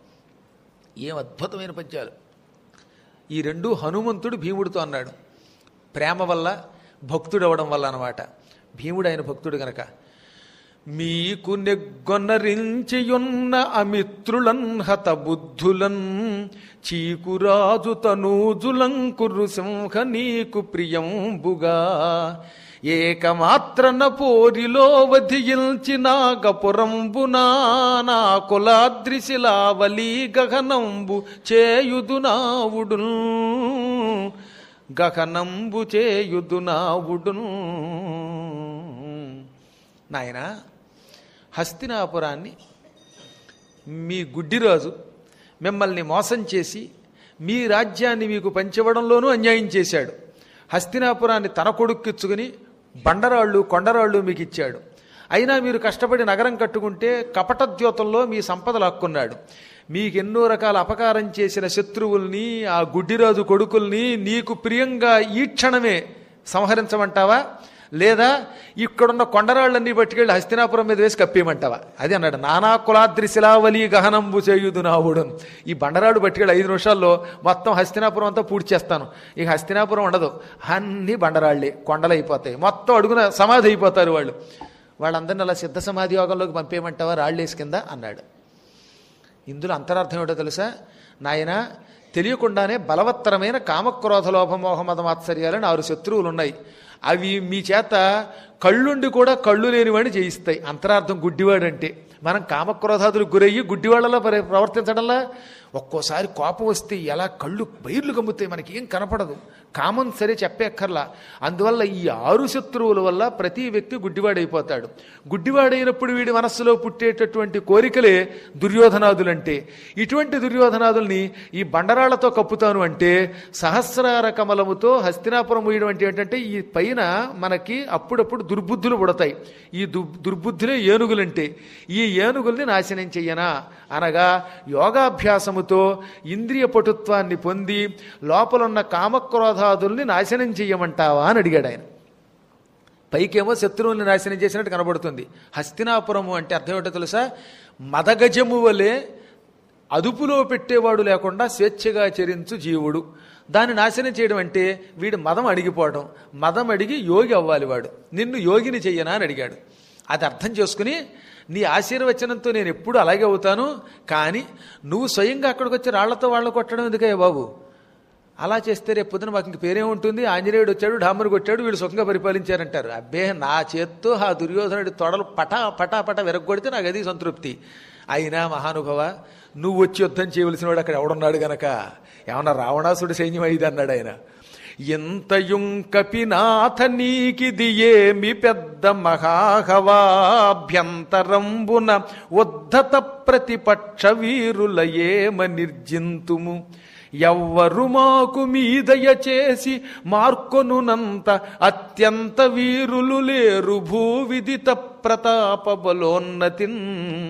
ఏం అద్భుతమైన పద్యాలు ఈ రెండు హనుమంతుడు భీముడితో అన్నాడు ప్రేమ వల్ల భక్తుడు అవడం వల్ల అన్నమాట భీముడు ఆయన భక్తుడు గనక మీకు నెగ్గొన్నరించియున్న అమిత్రులన్ హత బుద్ధులన్ చీకురాజు తనూజులంకురు సింహ నీకు ప్రియంబుగా ఏకమాత్రన పోరిలో వధియించిన గపురంబునా నా కులాద్రిశిలావలి గగనంబు చేయుదునావుడున్ గగనంబు చేయుదునావుడున్ నాయనా హస్తినాపురాన్ని మీ గుడ్డిరాజు మిమ్మల్ని మోసం చేసి మీ రాజ్యాన్ని మీకు పంచివ్వడంలోనూ అన్యాయం చేశాడు హస్తినాపురాన్ని తన కొడుక్కిచ్చుకుని బండరాళ్ళు కొండరాళ్ళు మీకు ఇచ్చాడు అయినా మీరు కష్టపడి నగరం కట్టుకుంటే కపటద్యోతంలో మీ సంపద లాక్కున్నాడు మీకు ఎన్నో రకాల అపకారం చేసిన శత్రువుల్ని ఆ గుడ్డిరాజు కొడుకుల్ని నీకు ప్రియంగా ఈ క్షణమే సంహరించమంటావా లేదా ఇక్కడున్న కొండరాళ్ళన్నీ పట్టుకెళ్ళి హస్తినాపురం మీద వేసి కప్పేయమంటావా అది అన్నాడు నానా కులాద్రి శిలావలి గహనంబు చేయుదు నావుడును ఈ బండరాడు పట్టుకెళ్ళి ఐదు నిమిషాల్లో మొత్తం హస్తినాపురం అంతా పూర్తి చేస్తాను ఇక హస్తినాపురం ఉండదు అన్ని బండరాళ్ళే కొండలు అయిపోతాయి మొత్తం అడుగున సమాధి అయిపోతారు వాళ్ళు వాళ్ళందరినీ అలా సిద్ధ సమాధి యోగంలోకి పంపేయమంటావా రాళ్ళేసి కింద అన్నాడు ఇందులో అంతరార్థం ఏమిటో తెలుసా నాయన తెలియకుండానే బలవత్తరమైన కామక్రోధ లోభమోహ మదమాత్సర్యాలని ఆరు శత్రువులు ఉన్నాయి అవి మీ చేత కళ్ళుండి కూడా కళ్ళు లేనివాడిని చేయిస్తాయి అంతరార్థం గుడ్డివాడంటే మనం కామక్రోధాదులకు గురయ్యి గుడ్డివాళ్ళలా పరి- ప్రవర్తించడంలా ఒక్కోసారి కోపం వస్తే ఎలా కళ్ళు బయర్లు కమ్ముతాయి మనకి ఏం కనపడదు కామం సరే చెప్పేక్కర్లా అందువల్ల ఈ ఆరు శత్రువుల వల్ల ప్రతి వ్యక్తి గుడ్డివాడైపోతాడు గుడ్డివాడైనప్పుడు వీడి మనస్సులో పుట్టేటటువంటి కోరికలే దుర్యోధనాదులంటే ఇటువంటి దుర్యోధనాదుల్ని ఈ బండరాళ్లతో కప్పుతాను అంటే సహస్రార కమలముతో హస్తినాపురం మూయడం అంటే ఏంటంటే ఈ పైన మనకి అప్పుడప్పుడు దుర్బుద్ధులు పుడతాయి ఈ దు దుర్బుద్ధులే ఏనుగులంటే ఈ ఏనుగుల్ని నాశనం చెయ్యనా అనగా యోగాభ్యాసముతో ఇంద్రియ పటుత్వాన్ని పొంది లోపలున్న కామక్రోధాదుల్ని నాశనం చెయ్యమంటావా అని అడిగాడు ఆయన పైకేమో శత్రువుల్ని నాశనం చేసినట్టు కనబడుతుంది హస్తినాపురము అంటే అర్థం ఏంటో తెలుసా మదగజము వలె అదుపులో పెట్టేవాడు లేకుండా స్వేచ్ఛగా చరించు జీవుడు దాన్ని నాశనం చేయడం అంటే వీడి మదం అడిగిపోవడం మదం అడిగి యోగి అవ్వాలి వాడు నిన్ను యోగిని చెయ్యనా అని అడిగాడు అది అర్థం చేసుకుని నీ ఆశీర్వచనంతో నేను ఎప్పుడు అలాగే అవుతాను కానీ నువ్వు స్వయంగా అక్కడికి వచ్చి రాళ్లతో వాళ్ళని కొట్టడం ఎందుకయ్యా బాబు అలా చేస్తే రేపు పొద్దున మాకు ఇంక పేరేముంటుంది ఆంజనేయుడు వచ్చాడు డామరు కొట్టాడు వీళ్ళు సుఖంగా పరిపాలించారంటారు అబ్బే నా చేత్తో ఆ దుర్యోధనుడి తొడలు పటా పటా పటా విరగొడితే నాకు అది సంతృప్తి అయినా మహానుభవ నువ్వు వచ్చి యుద్ధం చేయవలసిన వాడు అక్కడ ఎవడున్నాడు గనక ఏమన్నా రావణాసుడి సైన్యం అయింది అన్నాడు ఆయన ఇంతయుంకపినాథ నీకిది ఏమి పెద్ద మహాహవాభ్యంతరంబున ఉద్ధత ప్రతిపక్ష వీరుల ఏమ నిర్జింతుము ఎవ్వరు మాకు మీదయ చేసి మార్కొనునంత అత్యంత వీరులు లేరు భూవిదిత ప్రతాప బలోన్నతిన్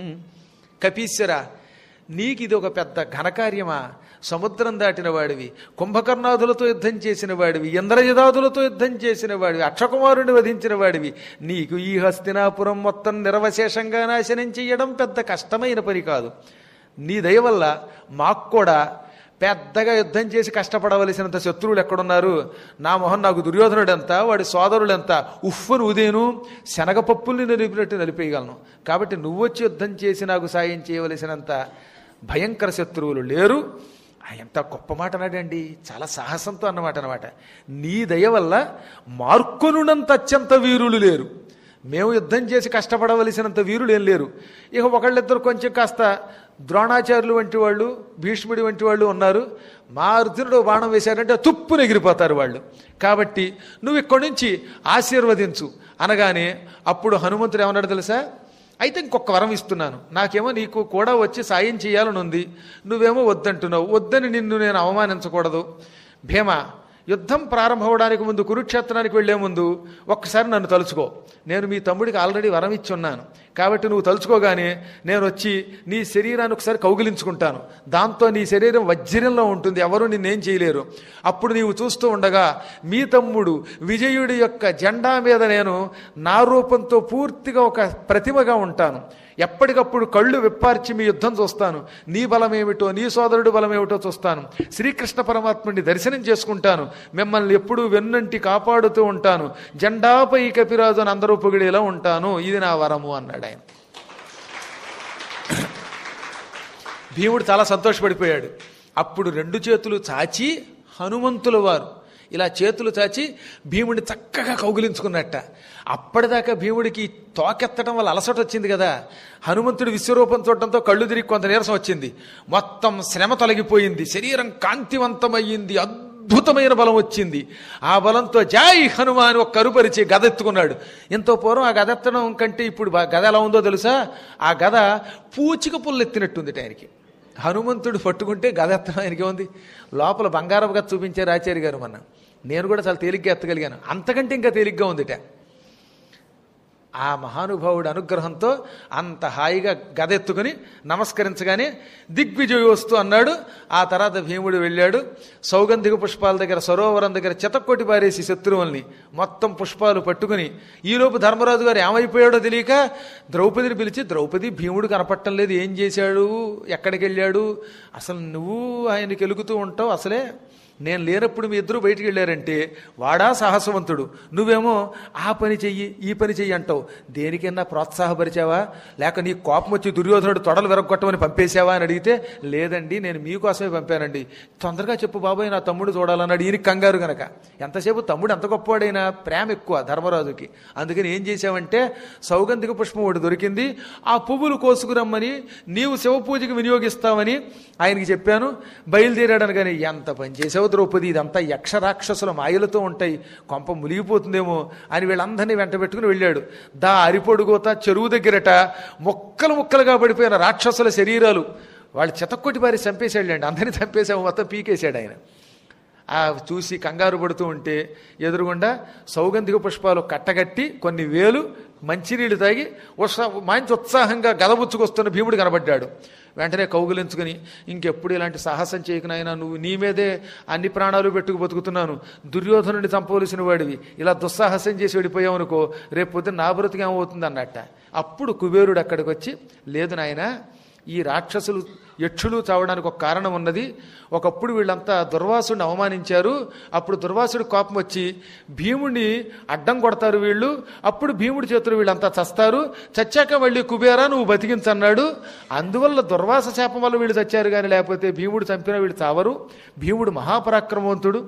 కపీశ్వర నీకిది ఒక పెద్ద ఘనకార్యమా సముద్రం దాటిన వాడివి కుంభకర్ణాదులతో యుద్ధం చేసిన వాడివి ఇంద్రజదాదులతో యుద్ధం చేసిన వాడివి అక్షకుమారుని వధించిన వాడివి నీకు ఈ హస్తినాపురం మొత్తం నిరవశేషంగా నాశనం చెయ్యడం పెద్ద కష్టమైన పని కాదు నీ దయ వల్ల మాకు కూడా పెద్దగా యుద్ధం చేసి కష్టపడవలసినంత శత్రువులు ఎక్కడున్నారు నా మొహం నాకు దుర్యోధనుడు ఎంత వాడి సోదరుడు ఎంత ఉఫ్ఫను ఉదేను శనగపప్పుల్ని నలిపినట్టు నలిపేయగలను కాబట్టి నువ్వు వచ్చి యుద్ధం చేసి నాకు సాయం చేయవలసినంత భయంకర శత్రువులు లేరు ఆ, ఎంత గొప్ప మాట అన్నాడండి చాలా సాహసంతో అన్నమాట అనమాట నీ దయ వల్ల మార్కొనునంత అత్యంత వీరులు లేరు మేము యుద్ధం చేసి కష్టపడవలసినంత వీరులు ఏం లేరు ఇక ఒకళ్ళిద్దరు కొంచెం కాస్త ద్రోణాచార్యులు వంటి వాళ్ళు భీష్ముడి వంటి వాళ్ళు ఉన్నారు మా అర్జునుడు బాణం వేశారంటే తుప్పును ఎగిరిపోతారు వాళ్ళు కాబట్టి నువ్వు ఇక్కడి నుంచి ఆశీర్వదించు అనగానే అప్పుడు హనుమంతుడు ఏమన్నాడు తెలుసా అయితే ఇంకొక వరం ఇస్తున్నాను నాకేమో నీకు కూడా వచ్చి సాయం చేయాలని ఉంది నువ్వేమో వద్దంటున్నావు వద్దని నిన్ను నేను అవమానించకూడదు భీమ యుద్ధం ప్రారంభమవడానికి ముందు కురుక్షేత్రానికి వెళ్లే ముందు ఒక్కసారి నన్ను తలుచుకో నేను మీ తమ్ముడికి ఆల్రెడీ వరం ఇచ్చి ఉన్నాను కాబట్టి నువ్వు తలుచుకోగానే నేను వచ్చి నీ శరీరాన్ని ఒకసారి కౌగిలించుకుంటాను దాంతో నీ శరీరం వజ్రంలో ఉంటుంది ఎవరు నిన్నేం చేయలేరు అప్పుడు నీవు చూస్తూ ఉండగా మీ తమ్ముడు విజయుడి యొక్క జెండా మీద నేను నా రూపంతో పూర్తిగా ఒక ప్రతిమగా ఉంటాను ఎప్పటికప్పుడు కళ్ళు విప్పార్చి మీ యుద్ధం చూస్తాను నీ బలమేమిటో నీ సోదరుడు బలమేమిటో చూస్తాను శ్రీకృష్ణ పరమాత్ముడిని దర్శనం చేసుకుంటాను మిమ్మల్ని ఎప్పుడూ వెన్నంటి కాపాడుతూ ఉంటాను జెండాపై కపిరాజు అని అందరూ పొగిడేలా ఉంటాను ఇది నా వరము అన్నాడు ఆయన భీముడు చాలా సంతోషపడిపోయాడు అప్పుడు రెండు చేతులు చాచి హనుమంతుల వారు ఇలా చేతులు చాచి భీముడిని చక్కగా కౌగిలించుకున్నట్ట అప్పటిదాకా భీముడికి తోకెత్తడం వల్ల అలసట వచ్చింది కదా హనుమంతుడి విశ్వరూపం చూడటంతో కళ్ళు తిరిగి కొంత నీరసం వచ్చింది మొత్తం శ్రమ తొలగిపోయింది శరీరం కాంతివంతమయ్యింది అద్భుతమైన బలం వచ్చింది ఆ బలంతో జై హనుమాన్ ఒక కరుపరిచి గద ఎత్తుకున్నాడు ఎంతో పూర్వం ఆ గద ఎత్తడం కంటే ఇప్పుడు బా- గద ఎలా ఉందో తెలుసా ఆ గద పూచిక పుల్ల ఎత్తినట్టుంది ఆయనకి హనుమంతుడు పట్టుకుంటే గద ఎత్తడం ఆయనకి ఉంది లోపల బంగారపు గద చూపించారు ఆచార్య గారు మొన్న నేను కూడా చాలా తేలిగ్గా ఎత్తగలిగాను అంతకంటే ఇంకా తేలిగ్గా ఉందిట ఆ మహానుభావుడి అనుగ్రహంతో అంత హాయిగా గదెత్తుకుని నమస్కరించగానే దిగ్విజయోస్తు అన్నాడు ఆ తర్వాత భీముడు వెళ్ళాడు సౌగంధిక పుష్పాల దగ్గర సరోవరం దగ్గర చితక్కొట్టి పారేసి శత్రువుల్ని మొత్తం పుష్పాలు పట్టుకుని ఈలోపు ధర్మరాజు గారు ఏమైపోయాడో తెలియక ద్రౌపదిని పిలిచి ద్రౌపది భీముడు కనపట్టం లేదు ఏం చేశాడు ఎక్కడికి వెళ్ళాడు అసలు నువ్వు ఆయనకి ఎలుగుతూ ఉంటావు అసలే నేను లేనప్పుడు మీ ఇద్దరు బయటికి వెళ్ళారంటే వాడా సాహసవంతుడు నువ్వేమో ఆ పని చెయ్యి ఈ పని చెయ్యి అంటావు పంపావు దేనికైనా ప్రోత్సాహపరిచావా లేక నీ కోపం వచ్చి దుర్యోధనుడు తొడలు విరగొట్టమని పంపేశావా అని అడిగితే లేదండి నేను మీకోసమే పంపానండి తొందరగా చెప్పు బాబాయ్ నా తమ్ముడు చూడాలన్నాడు ఈయనకి కంగారు గనక ఎంతసేపు తమ్ముడు ఎంత గొప్పవాడైనా ప్రేమ ఎక్కువ ధర్మరాజుకి అందుకని ఏం చేశావంటే సౌగంధిక పుష్పం ఒకటి దొరికింది ఆ పువ్వులు కోసుకురమ్మని నీవు శివ పూజకి వినియోగిస్తామని ఆయనకి చెప్పాను బయలుదేరాడని కానీ ఎంత పని చేసావు ద్రౌపది ఇదంతా యక్ష రాక్షసుల మాయలతో ఉంటాయి కొంప మునిగిపోతుందేమో అని వీళ్ళందరినీ వెంట పెట్టుకుని వెళ్ళాడు దా అరిపొడుగోత చెరువు దగ్గరట ముక్కలు ముక్కలుగా పడిపోయిన రాక్షసుల శరీరాలు వాళ్ళు చితక్కొట్టి పారి చంపేశాడండి అందరినీ చంపేసాము మొత్తం పీకేశాడు ఆయన ఆ చూసి కంగారు పడుతూ ఉంటే ఎదురుగుండా సౌగంధిక పుష్పాలు కట్టగట్టి కొన్ని వేలు మంచినీళ్ళు తాగి ఉత్సా మంచి ఉత్సాహంగా గదబుచ్చుకొస్తున్న భీముడు కనబడ్డాడు వెంటనే కౌగులించుకుని ఇంకెప్పుడు ఇలాంటి సాహసం చేయకునైనా నువ్వు నీ మీదే అన్ని ప్రాణాలు పెట్టుకు బతుకుతున్నాను దుర్యోధనుడిని చంపవలసిన వాడివి ఇలా దుస్సాహసం చేసి వెళ్ళిపోయావు అనుకో రేపు పొద్దున్న నా బ్రతికి ఏమవుతుంది అన్నట్ట అప్పుడు కుబేరుడు అక్కడికి వచ్చి లేదు నాయనా ఈ రాక్షసులు యక్షులు చావడానికి ఒక కారణం ఉన్నది ఒకప్పుడు వీళ్ళంతా దుర్వాసుడిని అవమానించారు అప్పుడు దుర్వాసుడి కోపం వచ్చి భీముడిని అడ్డం కొడతారు వీళ్ళు అప్పుడు భీముడి చేతులు వీళ్ళంతా చస్తారు చచ్చాక మళ్ళీ కుబేరా నువ్వు బతికించన్నాడు అందువల్ల దుర్వాస శాపం వల్ల వీళ్ళు చచ్చారు కానీ లేకపోతే భీముడు చంపిన వీళ్ళు చావరు భీముడు మహాపరాక్రమవంతుడు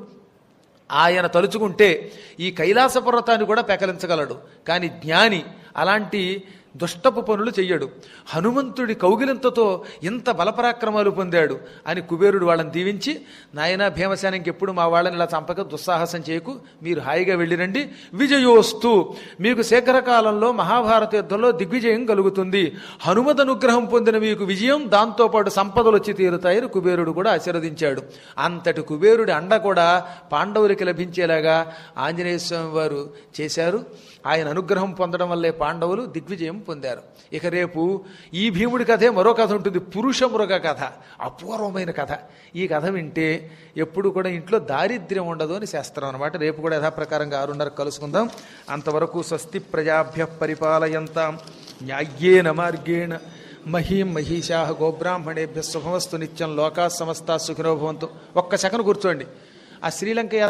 ఆయన తలుచుకుంటే ఈ కైలాస పర్వతాన్ని కూడా పెకలించగలడు కానీ జ్ఞాని అలాంటి దుష్టపు పనులు చెయ్యడు హనుమంతుడి కౌగిలింతతో ఇంత బలపరాక్రమాలు పొందాడు అని కుబేరుడు వాళ్ళని దీవించి నాయనా భీమసేన ఇంకెప్పుడు మా వాళ్ళని ఇలా చంపక దుస్సాహసం చేయకు మీరు హాయిగా వెళ్ళిరండి విజయోస్తు మీకు శీఘ్రకాలంలో మహాభారత యుద్ధంలో దిగ్విజయం కలుగుతుంది హనుమత అనుగ్రహం పొందిన మీకు విజయం దాంతోపాటు సంపదలు వచ్చి తీరుతాయని కుబేరుడు కూడా ఆశీర్వదించాడు అంతటి కుబేరుడి అండ కూడా పాండవులకి లభించేలాగా ఆంజనేయ స్వామి వారు చేశారు ఆయన అనుగ్రహం పొందడం వల్లే పాండవులు దిగ్విజయం పొందారు ఇక రేపు ఈ భీముడి కథే మరో కథ ఉంటుంది పురుష మృగ కథ అపూర్వమైన కథ ఈ కథ వింటే ఎప్పుడు కూడా ఇంట్లో దారిద్ర్యం ఉండదు అని శాస్త్రం అనమాట రేపు కూడా యథాప్రకారంగా ఆరున్నర కలుసుకుందాం అంతవరకు స్వస్తి ప్రజాభ్య పరిపాలయంతాం న్యాయ్యేన మార్గేణ మహీం మహిషా గోబ్రాహ్మణేభ్య శుభమస్తు నిత్యం లోకా సమస్త సుఖినో భవంతు ఒక్క సెకను కూర్చోండి ఆ శ్రీలంక